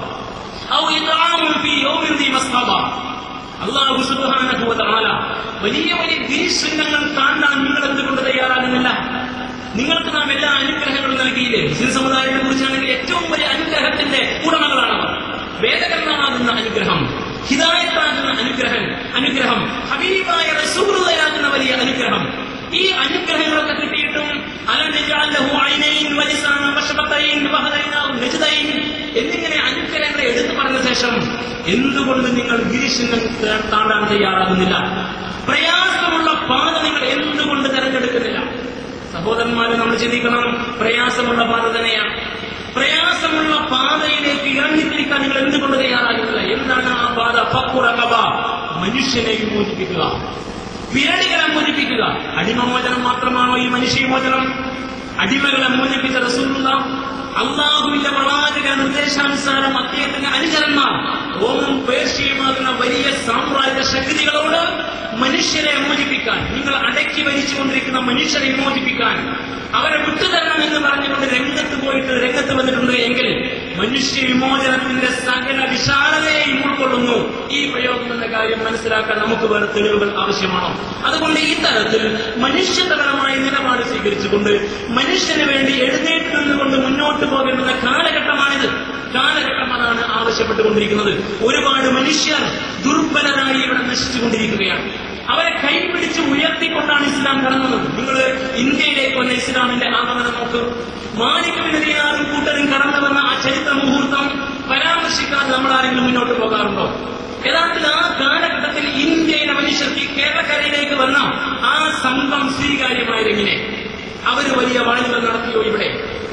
ഔ ഇത്ആമുൻ ഫീ യൗമിൻ ദീ മസ്ഖബ അള്ളാഹു സുബ്ഹാനഹു വ തആല വലിയ വലിയ ഗിരിശൃംഗങ്ങൾ താണ്ടാൻ നിങ്ങൾ എന്തുകൊണ്ട് തയ്യാറാകുന്നില്ല നിങ്ങൾക്ക് നാം എല്ലാ അനുഗ്രഹങ്ങളും നൽകിയില്ലേ മുസ്ലിം സമുദായത്തെ കുറിച്ചാണെങ്കിൽ ഏറ്റവും വലിയ അനുഗ്രഹത്തിന്റെ ഉടമകളാണ് അവർ വേദകരണമാകുന്ന അനുഗ്രഹം ഹിദായത്താകുന്ന അനുഗ്രഹം അനുഗ്രഹം ഹബീബായ റസൂറുതയാകുന്ന വലിയ അനുഗ്രഹം ഈ അനുഗ്രഹങ്ങളൊക്കെ കിട്ടിയിട്ടും അലം നജഅൽ ലഹു ഐനൈൻ വലിസാന വശഫതൈൻ വഹദൈനാഹു നജ്ദൈൻ എന്നിങ്ങനെ അനുഗ്രഹങ്ങളെ എടുത്തു പറഞ്ഞ ശേഷം എന്തുകൊണ്ട് നിങ്ങൾ ഗിരിശിനം താണ്ടാൻ തയ്യാറാകുന്നില്ല പ്രയാസമുള്ള പാത നിങ്ങൾ എന്തുകൊണ്ട് തെരഞ്ഞെടുക്കുന്നില്ല സഹോദരന്മാരെ നമ്മൾ ചിന്തിക്കണം പ്രയാസമുള്ള പാത തന്നെയാണ് പ്രയാസമുള്ള പാതയിലേക്ക് ഇറങ്ങിത്തിരിക്കാൻ നിങ്ങൾ എന്തുകൊണ്ട് തയ്യാറാകുന്നില്ല എന്താണ് ആ പാത ഫക്കുറകബ മനുഷ്യനെ വിമോചിപ്പിക്കുക വിരടികളെ മോചിപ്പിക്കുക അടിമമോചനം മാത്രമാണോ ഈ മനുഷ്യമോചനം അടിമകളെ മോചിപ്പിച്ച റസൂലുള്ള അള്ളാഹുവിന്റെ പ്രവാചക നിർദ്ദേശാനുസാരം അദ്ദേഹത്തിന്റെ അനുചരന്മാർ റോമും പേർഷ്യയുമാകുന്ന വലിയ സാമ്രാജ്യ ശക്തികളോട് മനുഷ്യരെ മോചിപ്പിക്കാൻ നിങ്ങൾ അടക്കി ഭരിച്ചുകൊണ്ടിരിക്കുന്ന മനുഷ്യരെ മോചിപ്പിക്കാൻ അവരെ വിട്ടുതരണം എന്ന് പറഞ്ഞുകൊണ്ട് രംഗത്ത് പോയിട്ട് രംഗത്ത് വന്നിട്ടുണ്ട് എങ്കിൽ മനുഷ്യ വിമോചനത്തിന്റെ സകല വിശാലതയെയും ഉൾക്കൊള്ളുന്നു ഈ പ്രയോഗം എന്ന കാര്യം മനസ്സിലാക്കാൻ നമുക്ക് വേറെ തെളിവുകൾ ആവശ്യമാണോ അതുകൊണ്ട് ഈ തരത്തിൽ മനുഷ്യതരമായ നിലപാട് സ്വീകരിച്ചുകൊണ്ട് മനുഷ്യന് വേണ്ടി എഴുന്നേറ്റ് നിന്നുകൊണ്ട് മുന്നോട്ട് പോകേണ്ടുന്ന കാലഘട്ടമാണിത് കാലഘട്ടം അതാണ് ആവശ്യപ്പെട്ടുകൊണ്ടിരിക്കുന്നത് ഒരുപാട് മനുഷ്യർ ദുർബലരായി ഇവിടെ നശിച്ചുകൊണ്ടിരിക്കുകയാണ് അവരെ കൈപിടിച്ച് ഉയർത്തിക്കൊണ്ടാണ് ഇസ്ലാം കടന്നത് നിങ്ങൾ ഇന്ത്യയിലേക്ക് വന്ന ഇസ്ലാമിന്റെ ആഗമനം നോക്ക് മാലികവിനതിയാറും കൂട്ടരും കടന്നു വന്ന ആ ചരിത്ര മുഹൂർത്തം പരാമർശിക്കാതെ നമ്മൾ ആരെങ്കിലും മുന്നോട്ട് പോകാറുണ്ടോ യഥാർത്ഥത്തിൽ ആ കാലഘട്ടത്തിൽ ഇന്ത്യയിലെ മനുഷ്യർക്ക് ഈ കേരളക്കരയിലേക്ക് വന്ന ആ സംഘം സ്വീകാര്യമായതെങ്ങനെ അവർ വലിയ വാണിജ്യം നടത്തിയോ ഇവിടെ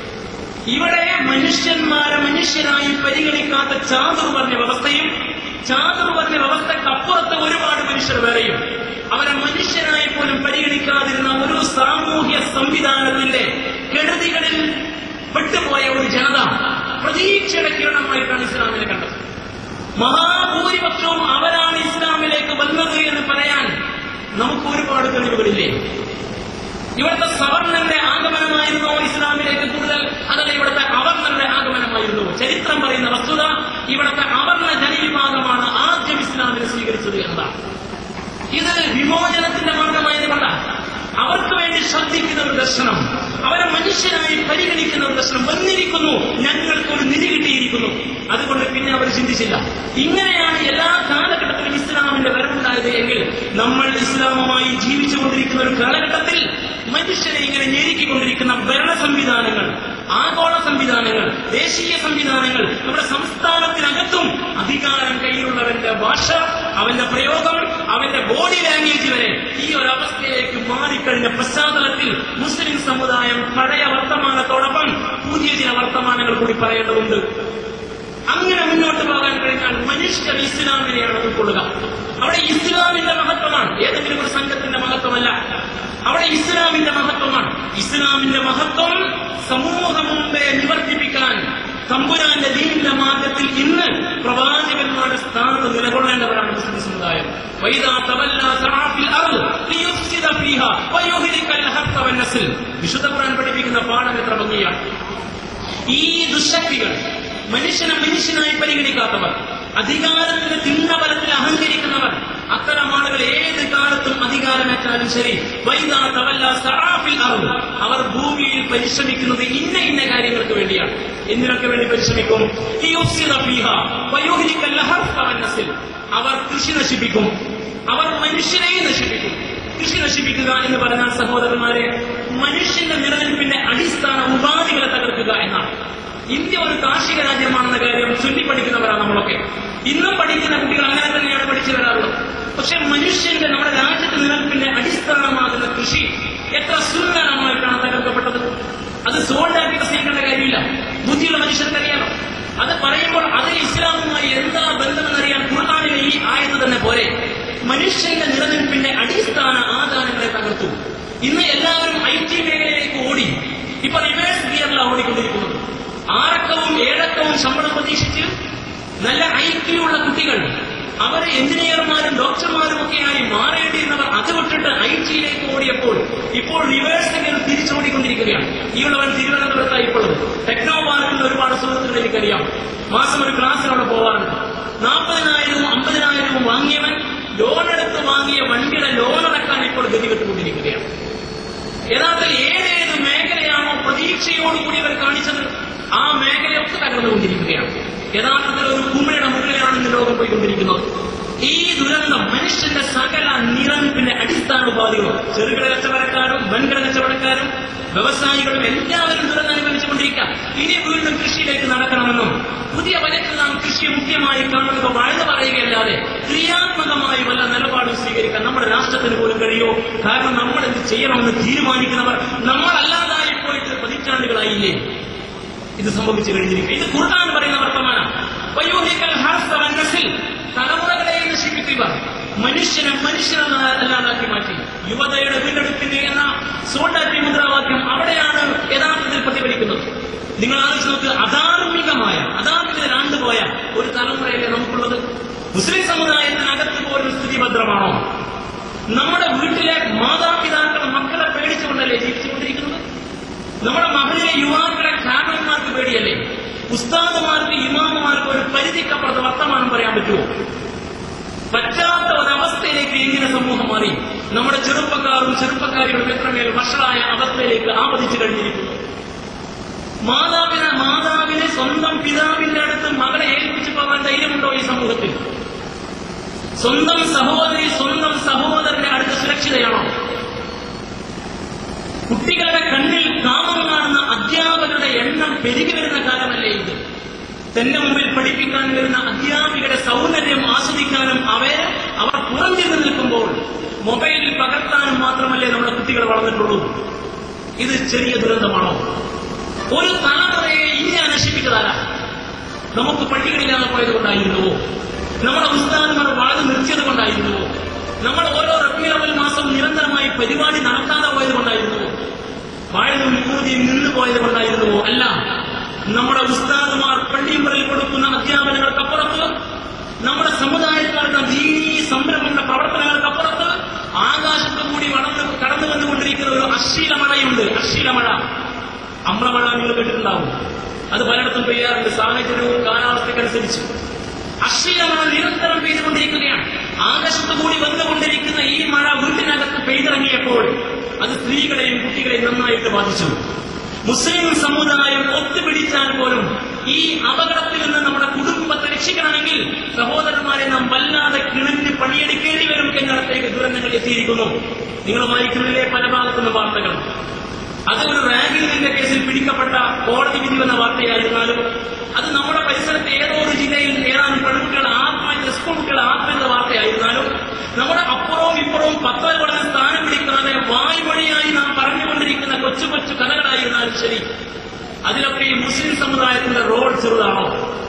ഇവിടെ മനുഷ്യന്മാരെ മനുഷ്യരായി പരിഗണിക്കാത്ത ചാതുർവർണ്ണ വ്യവസ്ഥയും ചാതുർവർണ്ണ വ്യവസ്ഥക്കപ്പുറത്ത് ഒരുപാട് മനുഷ്യർ വേറെയും അവരെ മനുഷ്യരായി പോലും പരിഗണിക്കാതിരുന്ന ഒരു സാമൂഹ്യ സംവിധാനത്തിന്റെ കെടുതികളിൽ പെട്ടുപോയ ഒരു ജനത പ്രതീക്ഷയുടെ കിരണമായിട്ടാണ് ഇസ്ലാമിനെ കണ്ടത് മഹാഭൂരിപക്ഷവും അവരാണ് ഇസ്ലാമിലേക്ക് വന്നത് എന്ന് പറയാൻ നമുക്ക് ഒരുപാട് തെളിവുകളില്ലേ ഇവിടുത്തെ സവർണന്റെ ആഗമനമായിരുന്നോ ഇസ്ലാമിലേക്ക് കൂടുതൽ അതല്ല ഇവിടുത്തെ അവർണന്റെ ആഗമനമായിരുന്നു ചരിത്രം പറയുന്ന വസ്തുത ഇവിടുത്തെ അവർണ ജനവിഭാഗമാണ് ആദ്യം ഇസ്ലാമിനെ സ്വീകരിച്ചത് എന്നതാണ് ഇത് വിമോചനത്തിന്റെ മാർഗമായതുകൊണ്ട അവർക്ക് വേണ്ടി ശ്രദ്ധിക്കുന്ന ഒരു ദർശനം അവരെ മനുഷ്യരായി പരിഗണിക്കുന്ന ഒരു ദർശനം വന്നിരിക്കുന്നു ഞങ്ങൾക്ക് ഒരു നിധി കിട്ടിയിരിക്കുന്നു അതുകൊണ്ട് പിന്നെ അവർ ചിന്തിച്ചില്ല ഇങ്ങനെയാണ് എല്ലാ കാലഘട്ടത്തിലും ഇസ്ലാമിന്റെ വരവുണ്ടായത് എങ്കിൽ നമ്മൾ ഇസ്ലാമുമായി ജീവിച്ചുകൊണ്ടിരിക്കുന്ന ഒരു കാലഘട്ടത്തിൽ മനുഷ്യരെ ഇങ്ങനെ ഞെരുക്കിക്കൊണ്ടിരിക്കുന്ന ഭരണ സംവിധാനങ്ങൾ ആഗോള സംവിധാനങ്ങൾ ദേശീയ സംവിധാനങ്ങൾ നമ്മുടെ സംസ്ഥാനത്തിനകത്തും അധികാരം കയ്യിലുള്ളവന്റെ ഭാഷ അവന്റെ പ്രയോഗം അവന്റെ ബോഡി ലാംഗ്വേജ് വരെ ഈ ഒരു അവസ്ഥയിലേക്ക് മാറിക്കഴിഞ്ഞ പശ്ചാത്തലത്തിൽ മുസ്ലിം സമുദായം പഴയ വർത്തമാനത്തോടൊപ്പം പുതിയ ചില വർത്തമാനങ്ങൾ കൂടി പറയേണ്ടതുണ്ട് അങ്ങനെ മുന്നോട്ട് പോകാൻ കഴിഞ്ഞാൽ മനുഷ്യർ ഇസ്ലാമിനെയാണ് ഉൾക്കൊള്ളുക അവിടെ ഇസ്ലാമിന്റെ മഹത്വമാണ് ഏതെങ്കിലും ഒരു സംഘത്തിന്റെ മഹത്വമല്ല അവിടെ ഇസ്ലാമിന്റെ മഹത്വമാണ് ഇസ്ലാമിന്റെ മഹത്വം സമൂഹം മുമ്പേ നിവർത്തിപ്പിക്കാൻ തമ്പുരാന്റെ ദീനിന്റെ മാർഗത്തിൽ ഇന്ന് പ്രവാചകന്മാരുടെ സ്ഥാനത്ത് നിലകൊള്ളേണ്ടവരാണ് മുസ്ലിം സമുദായം വൈദാ തവല്ലാ സഅ ഫിൽ അർദ് ലിയുഫ്സിദ ഫീഹാ വയുഹ്ലികൽ ഹഖ വന്നസ്ൽ വിശുദ്ധ ഖുർആൻ പഠിപ്പിക്കുന്ന പാഠം എത്ര ഭംഗിയാണ് ഈ ദുശക്തികൾ മനുഷ്യനെ മനുഷ്യനായി പരിഗണിക്കാത്തവർ അധികാരത്തിന്റെ തിണ്ണബലത്തിൽ അഹങ്കരിക്കുന്നവർ അത്തരം ആളുകൾ ഏത് കാലത്തും അധികാരമേറ്റാലും ശരി വൈദാ തവല്ല സറാഫിൽ അറിവ് അവർ ഭൂമിയിൽ പരിശ്രമിക്കുന്നത് ഇന്ന ഇന്ന കാര്യങ്ങൾക്ക് വേണ്ടിയാണ് എന്തിനൊക്കെ വേണ്ടി പരിശ്രമിക്കും ലിയുഫ്സിദ ഫീഹാ വയുഹ്ലികൽ ഹഖ വന്നസ്ൽ അവർ കൃഷി നശിപ്പിക്കും അവർ മനുഷ്യനെ നശിപ്പിക്കും കൃഷി നശിപ്പിക്കുക എന്ന് പറഞ്ഞാൽ സഹോദരന്മാരെ മനുഷ്യന്റെ നിലനിൽപ്പിന്റെ അടിസ്ഥാന ഉപാധികളെ തകർക്കുക എന്നാണ് ഇന്ത്യ ഒരു കാർഷിക രാജ്യമാണെന്ന കാര്യം ചൊല്ലിപ്പഠിക്കുന്നവരാണ് നമ്മളൊക്കെ ഇന്നും പഠിക്കുന്ന കുട്ടികൾ അങ്ങനെ തന്നെയാണ് പഠിച്ചു വരാറുള്ളത് പക്ഷെ മനുഷ്യന്റെ നമ്മുടെ രാജ്യത്തെ നിലനിൽപ്പിന്റെ അടിസ്ഥാനമാകുന്ന കൃഷി എത്ര സുന്ദരമായിട്ടാണ് തകർക്കപ്പെട്ടത് അത് സോൾഡാക്കി സ്നേഹിക്കേണ്ട കാര്യമില്ല ബുദ്ധിയുള്ള മനുഷ്യർക്കറിയാലോ അത് പറയുമ്പോൾ അതിന് ഇസ്ലാമുമായി എന്താ ബന്ധമെന്നറിയാൻ ഖുർആാനിലെ ഈ ആയത്ത് തന്നെ പോരെ മനുഷ്യന്റെ നിലനിൽപ്പിന്റെ അടിസ്ഥാന ആധാരങ്ങളെ തകർത്തു ഇന്ന് എല്ലാവരും ഐ ടി മേഖലയിലേക്ക് ഓടി ഇപ്പൊ റിവേഴ്സ് ഗിയറിലാണ് ഓടിക്കൊണ്ടിരിക്കുന്നത് ആറക്കവും ഏഴക്കവും ശമ്പളം പ്രതീക്ഷിച്ച് നല്ല ഐക്യുള്ള കുട്ടികൾ അവർ എഞ്ചിനീയർമാരും ഡോക്ടർമാരും ഒക്കെയായി മാറേണ്ടിയിരുന്നവർ അത് വിട്ടിട്ട് ഐ ടിയിലേക്ക് ഓടിയപ്പോൾ ഇപ്പോൾ റിവേഴ്സ് ഗിയർ തിരിച്ചോടിക്കൊണ്ടിരിക്കുകയാണ് ഈ ഉള്ളവൻ തിരുവനന്തപുരത്തായി ഇപ്പോൾ ടെക്നോ പാർക്കിൽ ഒരുപാട് സുഹൃത്തുക്കൾ എനിക്കറിയാം മാസം ഒരു ക്ലാസ്സിൽ അവിടെ പോവാറുണ്ട് നാൽപ്പതിനായിരവും അമ്പതിനായിരവും വാങ്ങിയവൻ ലോൺ എടുത്ത് വാങ്ങിയ വണ്ടിയുടെ ലോൺ അടക്കാൻ ഇപ്പോൾ ഗതി വിട്ടുകൊണ്ടിരിക്കുകയാണ് യഥാർത്ഥത്തിൽ ഏതേത് മേഖല വന്നുകൊണ്ടിരിക്കുകയാണ് യഥാർത്ഥത്തിൽ ഒരു കുമിഴയുടെ മുകളിലാണ് ഇന്ന് ലോകം പോയിക്കൊണ്ടിരിക്കുന്നത് ഈ ദുരന്തം മനുഷ്യന്റെ സകല നിറവിന്റെ അടിസ്ഥാന ഉപാധികളും ചെറുകിട കച്ചവടക്കാരും വൻകിട കച്ചവടക്കാരും വ്യവസായികളും എല്ലാവരും ദുരന്തം അനുഭവിച്ചുകൊണ്ടിരിക്കുക ഇനി വീണ്ടും കൃഷിയിലേക്ക് നടക്കണമെന്നും പുതിയ ബജറ്റിൽ നാം കൃഷി മുഖ്യമായി കാണുന്നത് വാഴ്ന്ന പറയുകയല്ലാതെ ക്രിയാത്മകമായി വല്ല നിലപാടും സ്വീകരിക്കാൻ നമ്മുടെ രാഷ്ട്രത്തിന് പോലും കഴിയോ കാരണം നമ്മൾ എന്ത് ചെയ്യണമെന്ന് തീരുമാനിക്കുന്നവർ നമ്മളല്ലാതായി പോയിട്ട് പതിറ്റാണ്ടുകളായില്ലേ ഇത് സംഭവിച്ചു കഴിഞ്ഞിരിക്കുക ഇത് ഖുർആൻ പറയുന്ന വർത്തമാനം വയോഹിക്കൽ ഹർസ വന്നസിൽ തലമുറകളെ നശിപ്പിക്കുക മനുഷ്യനെ മനുഷ്യനല്ലാതാക്കി മാറ്റി യുവതയുടെ വീണ്ടെടുപ്പിന്റെ എന്ന സോണ്ടാറ്റി മുദ്രാവാക്യം അവിടെയാണ് യഥാർത്ഥത്തിൽ പ്രതിഫലിക്കുന്നത് നിങ്ങൾ ആലോചിച്ച് നോക്ക് അധാർമികമായ അധാർമികത ആണ്ടുപോയ ഒരു തലമുറയല്ലേ നമുക്കുള്ളത് മുസ്ലിം സമുദായത്തിനകത്ത് പോലും സ്ഥിതി ഭദ്രമാണോ നമ്മുടെ വീട്ടിലെ മാതാപിതാക്കൾ മക്കളെ പേടിച്ചുകൊണ്ടല്ലേ ജീവിച്ചുകൊണ്ടിരിക്കുന്നത് നമ്മുടെ മകളിലെ യുവാക്കളെ കാരണന്മാർക്ക് പേടിയല്ലേ ഉസ്താദുമാർക്ക് ഇമാമുമാർക്ക് ഒരു പരിധിക്കപ്പുറത്ത് വർത്തമാനം പറയാൻ പറ്റുമോ പറ്റാത്ത ഒരവസ്ഥയിലേക്ക് എങ്ങനെ സമൂഹം മാറി നമ്മുടെ ചെറുപ്പക്കാരും ചെറുപ്പക്കാരികളും എത്രമേൽ വഷളായ അവസ്ഥയിലേക്ക് ആപതിച്ചു കഴിഞ്ഞിരിക്കുന്നു മാതാപിതാ മാതാവിനെ സ്വന്തം പിതാവിന്റെ അടുത്ത് മകളെ ഏൽപ്പിച്ചു പോകാൻ ധൈര്യമുണ്ടോ ഈ സമൂഹത്തിൽ സ്വന്തം സഹോദരി സ്വന്തം സഹോദരന്റെ അടുത്ത് സുരക്ഷിതയാണോ കുട്ടികളുടെ കണ്ണിൽ കാമം കാണുന്ന അധ്യാപകരുടെ എണ്ണം പെരുകി വരുന്ന കാലമല്ലേ ഇത് തന്റെ മുമ്പിൽ പഠിപ്പിക്കാൻ വരുന്ന അധ്യാപികയുടെ സൗന്ദര്യം ആസ്വദിക്കാനും അവരെ അവർ പുറഞ്ഞിരുന്ന് നിൽക്കുമ്പോൾ മൊബൈലിൽ പകർത്താനും മാത്രമല്ലേ നമ്മുടെ കുട്ടികൾ വളർന്നിട്ടുള്ളൂ ഇത് ചെറിയ ദുരന്തമാണോ ഒരു തലമുറയെ ഇന്ത്യ നശിപ്പിച്ചതാരാ നമുക്ക് പട്ടികളില്ലാതെ പോയത് കൊണ്ടായിരുന്നുവോ നമ്മുടെ ഉസ്താദന്മാർ വളരെ നിർത്തിയത് കൊണ്ടായിരുന്നുവോ നമ്മൾ ഓരോ റബ്ബിയവൽ മാസം നിരന്തരമായി പരിപാടി നടക്കാതെ പോയത് കൊണ്ടായിരുന്നുവോ വാഴനും വിഭൂതിയും നിന്നു പോയത് കൊണ്ടായിരുന്നുവോ അല്ല നമ്മുടെ ഉസ്താദുമാർ പള്ളിയുമ്പറിൽ കൊടുക്കുന്ന അധ്യാപനങ്ങൾക്കപ്പുറത്ത് നമ്മുടെ സമുദായക്കാരുടെ ദീനീ സംരംഭങ്ങളുടെ പ്രവർത്തനങ്ങൾക്കപ്പുറത്ത് ആകാശത്ത് കൂടി വളർന്ന് കടന്നു വന്നുകൊണ്ടിരിക്കുന്ന ഒരു അശ്ലീലമഴയുണ്ട് അശ്ലീലമഴ അമ്രമഴ നിങ്ങൾ കേട്ടിട്ടുണ്ടാവും അത് പലയിടത്തും പെയ്യാറുണ്ട് സാഹചര്യവും കാലാവസ്ഥയ്ക്കനുസരിച്ച് അശ്ലീലമഴ നിരന്തരം പെയ്തുകൊണ്ടിരിക്കുകയാണ് ആകാശത്ത് കൂടി വന്നുകൊണ്ടിരിക്കുന്ന ഈ മഴ വീട്ടിനകത്ത് പെയ്തിറങ്ങിയപ്പോൾ അത് സ്ത്രീകളെയും കുട്ടികളെയും നന്നായിട്ട് ബാധിച്ചു മുസ്ലിം സമുദായം ഒത്തുപിടിച്ചാൽ പോലും ഈ അപകടത്തിൽ നിന്ന് നമ്മുടെ കുടുംബത്തെ രക്ഷിക്കണമെങ്കിൽ സഹോദരന്മാരെ നാം വല്ലാതെ കിണഞ്ഞ് പണിയെടുക്കേണ്ടി വരും എന്നിടത്തേക്ക് ദുരന്തങ്ങൾ എത്തിയിരിക്കുന്നു നിങ്ങൾ വായിക്കുന്നില്ലേ പല ഭാഗത്തുനിന്ന് വാർത്തകൾ അത് ഒരു റാങ്കിങ്ങിന്റെ കേസിൽ പിടിക്കപ്പെട്ട കോടതി വിധി വന്ന വാർത്തയായിരുന്നാലും അത് നമ്മുടെ പരിസരത്ത് ഏതോ ഒരു ജില്ലയിൽ ഏതാനും പെൺകുട്ടികൾ ആത്മഹത്യ സ്കൂൾ കുട്ടികൾ ആത്മഹത്യ വാർത്തയായിരുന്നാലും നമ്മുടെ അപ്പുറവും ഇപ്പുറവും പത്രങ്ങളുടെ സ്ഥാനം പിടിക്കാതെ വായ്മൊഴിയായി നാം പറഞ്ഞുകൊണ്ടിരിക്കുന്ന കൊച്ചു കൊച്ചു കഥകളായിരുന്നാലും ശരി അതിലൊക്കെ ഈ മുസ്ലിം സമുദായത്തിന്റെ റോൾ ചെറുതാണോ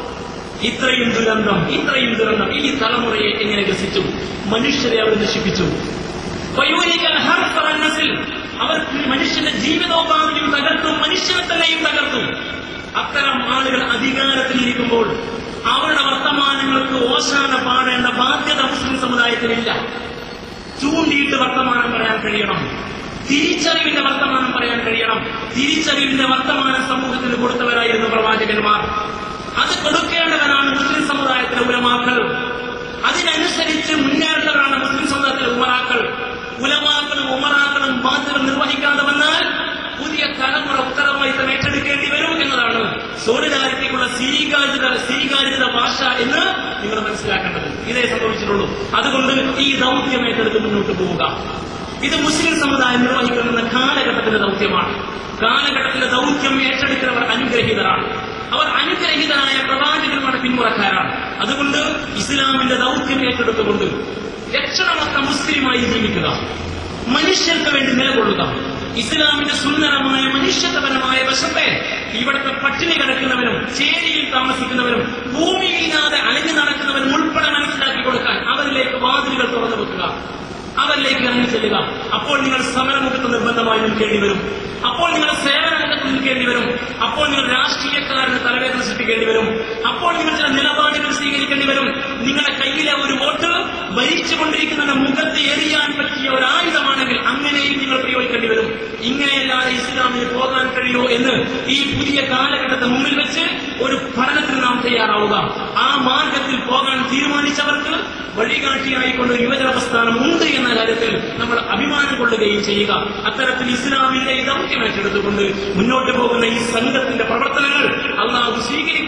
ഇത്രയും ദുരന്തം ഇത്രയും ദുരന്തം ഈ തലമുറയെ എങ്ങനെ രസിച്ചു മനുഷ്യരെ അവർ നശിപ്പിച്ചു വയോലിക്കൽ ഹർത്തറന്നസിൽ അവർ മനുഷ്യന്റെ ജീവിതോപാധിയും തകർത്തു മനുഷ്യനെ തന്നെയും തകർത്തു അത്തരം ആളുകൾ അധികാരത്തിലിരിക്കുമ്പോൾ അവരുടെ വർത്തമാനങ്ങൾക്ക് ഓശാന പാടേണ്ട ബാധ്യത മുസ്ലിം സമുദായത്തിനില്ല ചൂണ്ടിയിട്ട് വർത്തമാനം പറയാൻ കഴിയണം തിരിച്ചറിവിന്റെ വർത്തമാനം പറയാൻ കഴിയണം തിരിച്ചറിവിന്റെ വർത്തമാനം സമൂഹത്തിന് കൊടുത്തവരായിരുന്നു പ്രവാചകന്മാർ അത് കൊടുക്കേണ്ടവരാണ് മുസ്ലിം സമുദായത്തിലെ ഉലമാക്കൾ അതിനനുസരിച്ച് മുന്നേറേണ്ടവരാണ് മുസ്ലിം സമുദായത്തിലെ ഉമറാക്കൾ ഉലമാക്കളും ഉമറാക്കളും ബാധ്യത നിർവഹിക്കാതെ വന്നാൽ പുതിയ തലമുറ ഉത്തരവാദിത്തം ഏറ്റെടുക്കേണ്ടി വരും എന്നതാണ് സോളിഡാരിറ്റിക്കുള്ള സ്വീകാര്യത സ്വീകാര്യത ഭാഷ എന്ന് നിങ്ങൾ മനസ്സിലാക്കേണ്ടത് ഇതേ സംഭവിച്ചിട്ടുള്ളൂ അതുകൊണ്ട് ഈ ദൗത്യം ഏറ്റെടുത്ത് മുന്നോട്ട് പോവുക ഇത് മുസ്ലിം സമുദായം നിർവഹിക്കുന്ന കാലഘട്ടത്തിന്റെ ദൗത്യമാണ് കാലഘട്ടത്തിന്റെ ദൗത്യം ഏറ്റെടുക്കുന്നവർ അനുഗ്രഹീതരാണ് അവർ അനുഗ്രഹീതരായ പ്രവാചകന്മാരുടെ പിന്മുറക്കാരാണ് അതുകൊണ്ട് ഇസ്ലാമിന്റെ ദൗത്യം ഏറ്റെടുത്തുകൊണ്ട് ലക്ഷണമൊത്ത മുസ്ലിമായി ജീവിക്കുക മനുഷ്യർക്ക് വേണ്ടി നിലകൊള്ളുക ഇസ്ലാമിന്റെ സുന്ദരമായ മനുഷ്യത്വപരമായ വശത്തെ ഇവിടുത്തെ പട്ടിണി കിടക്കുന്നവരും ചേരിയിൽ താമസിക്കുന്നവരും ഭൂമിയില്ലാതെ അലഞ്ഞു നടക്കുന്നവരും ഉൾപ്പെടെ മനസ്സിലാക്കി കൊടുക്കാൻ അവരിലേക്ക് വാതിലുകൾ തുറന്നു വെക്കുക അവരിലേക്ക് ഇറങ്ങി ചെല്ലുക അപ്പോൾ നിങ്ങൾ സമരമുഖത്ത് നിർബന്ധമായി നിൽക്കേണ്ടി വരും അപ്പോൾ നിങ്ങൾ സേവനമുഖത്ത് നിൽക്കേണ്ടി വരും അപ്പോൾ നിങ്ങൾ രാഷ്ട്രീയക്കാരന് തലവേദന സൃഷ്ടിക്കേണ്ടി വരും അപ്പോൾ നിങ്ങൾ ചില നിലപാടുകൾ സ്വീകരിക്കേണ്ടി വരും നിങ്ങളുടെ കയ്യിലെ ഒരു വോട്ട് ഭരിച്ചുകൊണ്ടിരിക്കുന്നതിന്റെ മുഖത്ത് എറിയാൻ പറ്റിയ ഒരു ആയുധമാണെങ്കിൽ അങ്ങനെയും നിങ്ങൾ പ്രയോഗിക്കേണ്ടി വരും ഇങ്ങനെയല്ലാതെ ഇസ്ലാമിന് പോകാൻ കഴിയോ എന്ന് ഈ പുതിയ കാലഘട്ടത്തെ മുമ്പിൽ വെച്ച് ഒരു പഠനത്തിന് നാം തയ്യാറാവുക ആ മാർഗത്തിൽ പോകാൻ തീരുമാനിച്ചവർക്ക് വഴികാട്ടിയായിക്കൊണ്ട് ഒരു യുവജന പ്രസ്ഥാനം ഉണ്ട് എന്ന കാര്യത്തിൽ നമ്മൾ അഭിമാനം കൊള്ളുകയും ചെയ്യുക അത്തരത്തിൽ ഇസ്ലാമിന്റെ ഈ ദൗത്യം ഏറ്റെടുത്തുകൊണ്ട് മുന്നോട്ട് പോകുന്ന ഈ സംഘത്തിന്റെ പ്രവർത്തനങ്ങൾ അള്ളാഹു സ്വീകരിക്കുമാറാണ്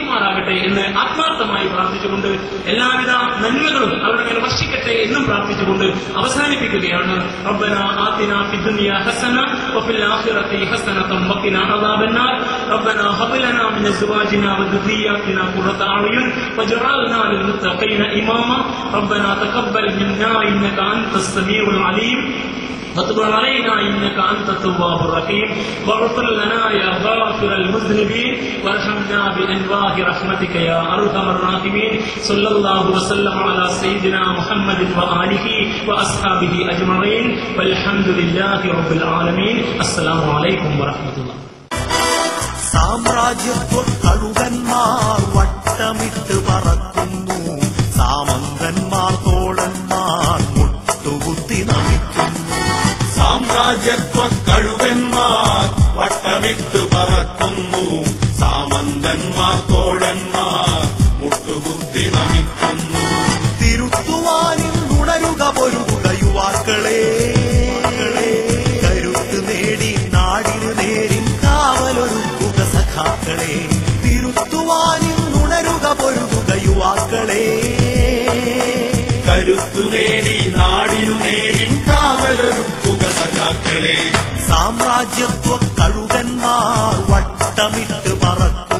ഉണ്ടാകട്ടെ എന്ന് ആത്മാർത്ഥമായി പ്രാർത്ഥിച്ചുകൊണ്ട് എല്ലാവിധ നന്മകളും അവരുടെ മേൽ വർഷിക്കട്ടെ എന്നും പ്രാർത്ഥിച്ചുകൊണ്ട് അവസാനിപ്പിക്കുകയാണ് ربنا آتنا في الدنيا حسنة وفي الآخرة حسنة وقنا عذاب النار ربنا هب لنا من أزواجنا وذرياتنا قرة أعين واجعلنا للمتقين إماما ربنا تقبل منا إنك أنت السميع العليم وتب علينا انك انت التواب الرحيم واغفر لنا يا غافر المذنبين وارحمنا بانواع رحمتك يا ارحم الراحمين صلى الله وسلم على سيدنا محمد واله واصحابه اجمعين والحمد لله رب العالمين السلام عليكم ورحمه الله സാമ്രാജ്യത്വ കഴുകന്മാർ വട്ടമിട്ട് പറക്കുന്നു സാമന്തന്മാർ തോഴന്മാർ മുട്ടുകുത്തി നമിക്കുന്നു സാമ്രാജ്യത്വ കഴുകന്മാർ വട്ടമിട്ട് പറക്കുന്നു സാമന്തന്മാർ തോഴന്മാർ മുട്ടുകുത്തി നമിക്കുന്നു തിരുത്തുവാനിൽ ഉണരുക പൊരുക യുവാക്കളെ കരുത്ത് നേടി നാടിന് നേരിൻ കാവലൊരുക്കുക സഖാക്കളെ തിരുത്തുവാനിൽ ഉണരുക പൊരുക യുവാക്കളെ കരുത്തു നേടി നാടിനു നേടി കാവലൊരുക്കുക സഖാക്കളെ സാമ്രാജ്യത്വ കഴുകന്മാർ വട്ടമിട്ട് പറക്കുന്നു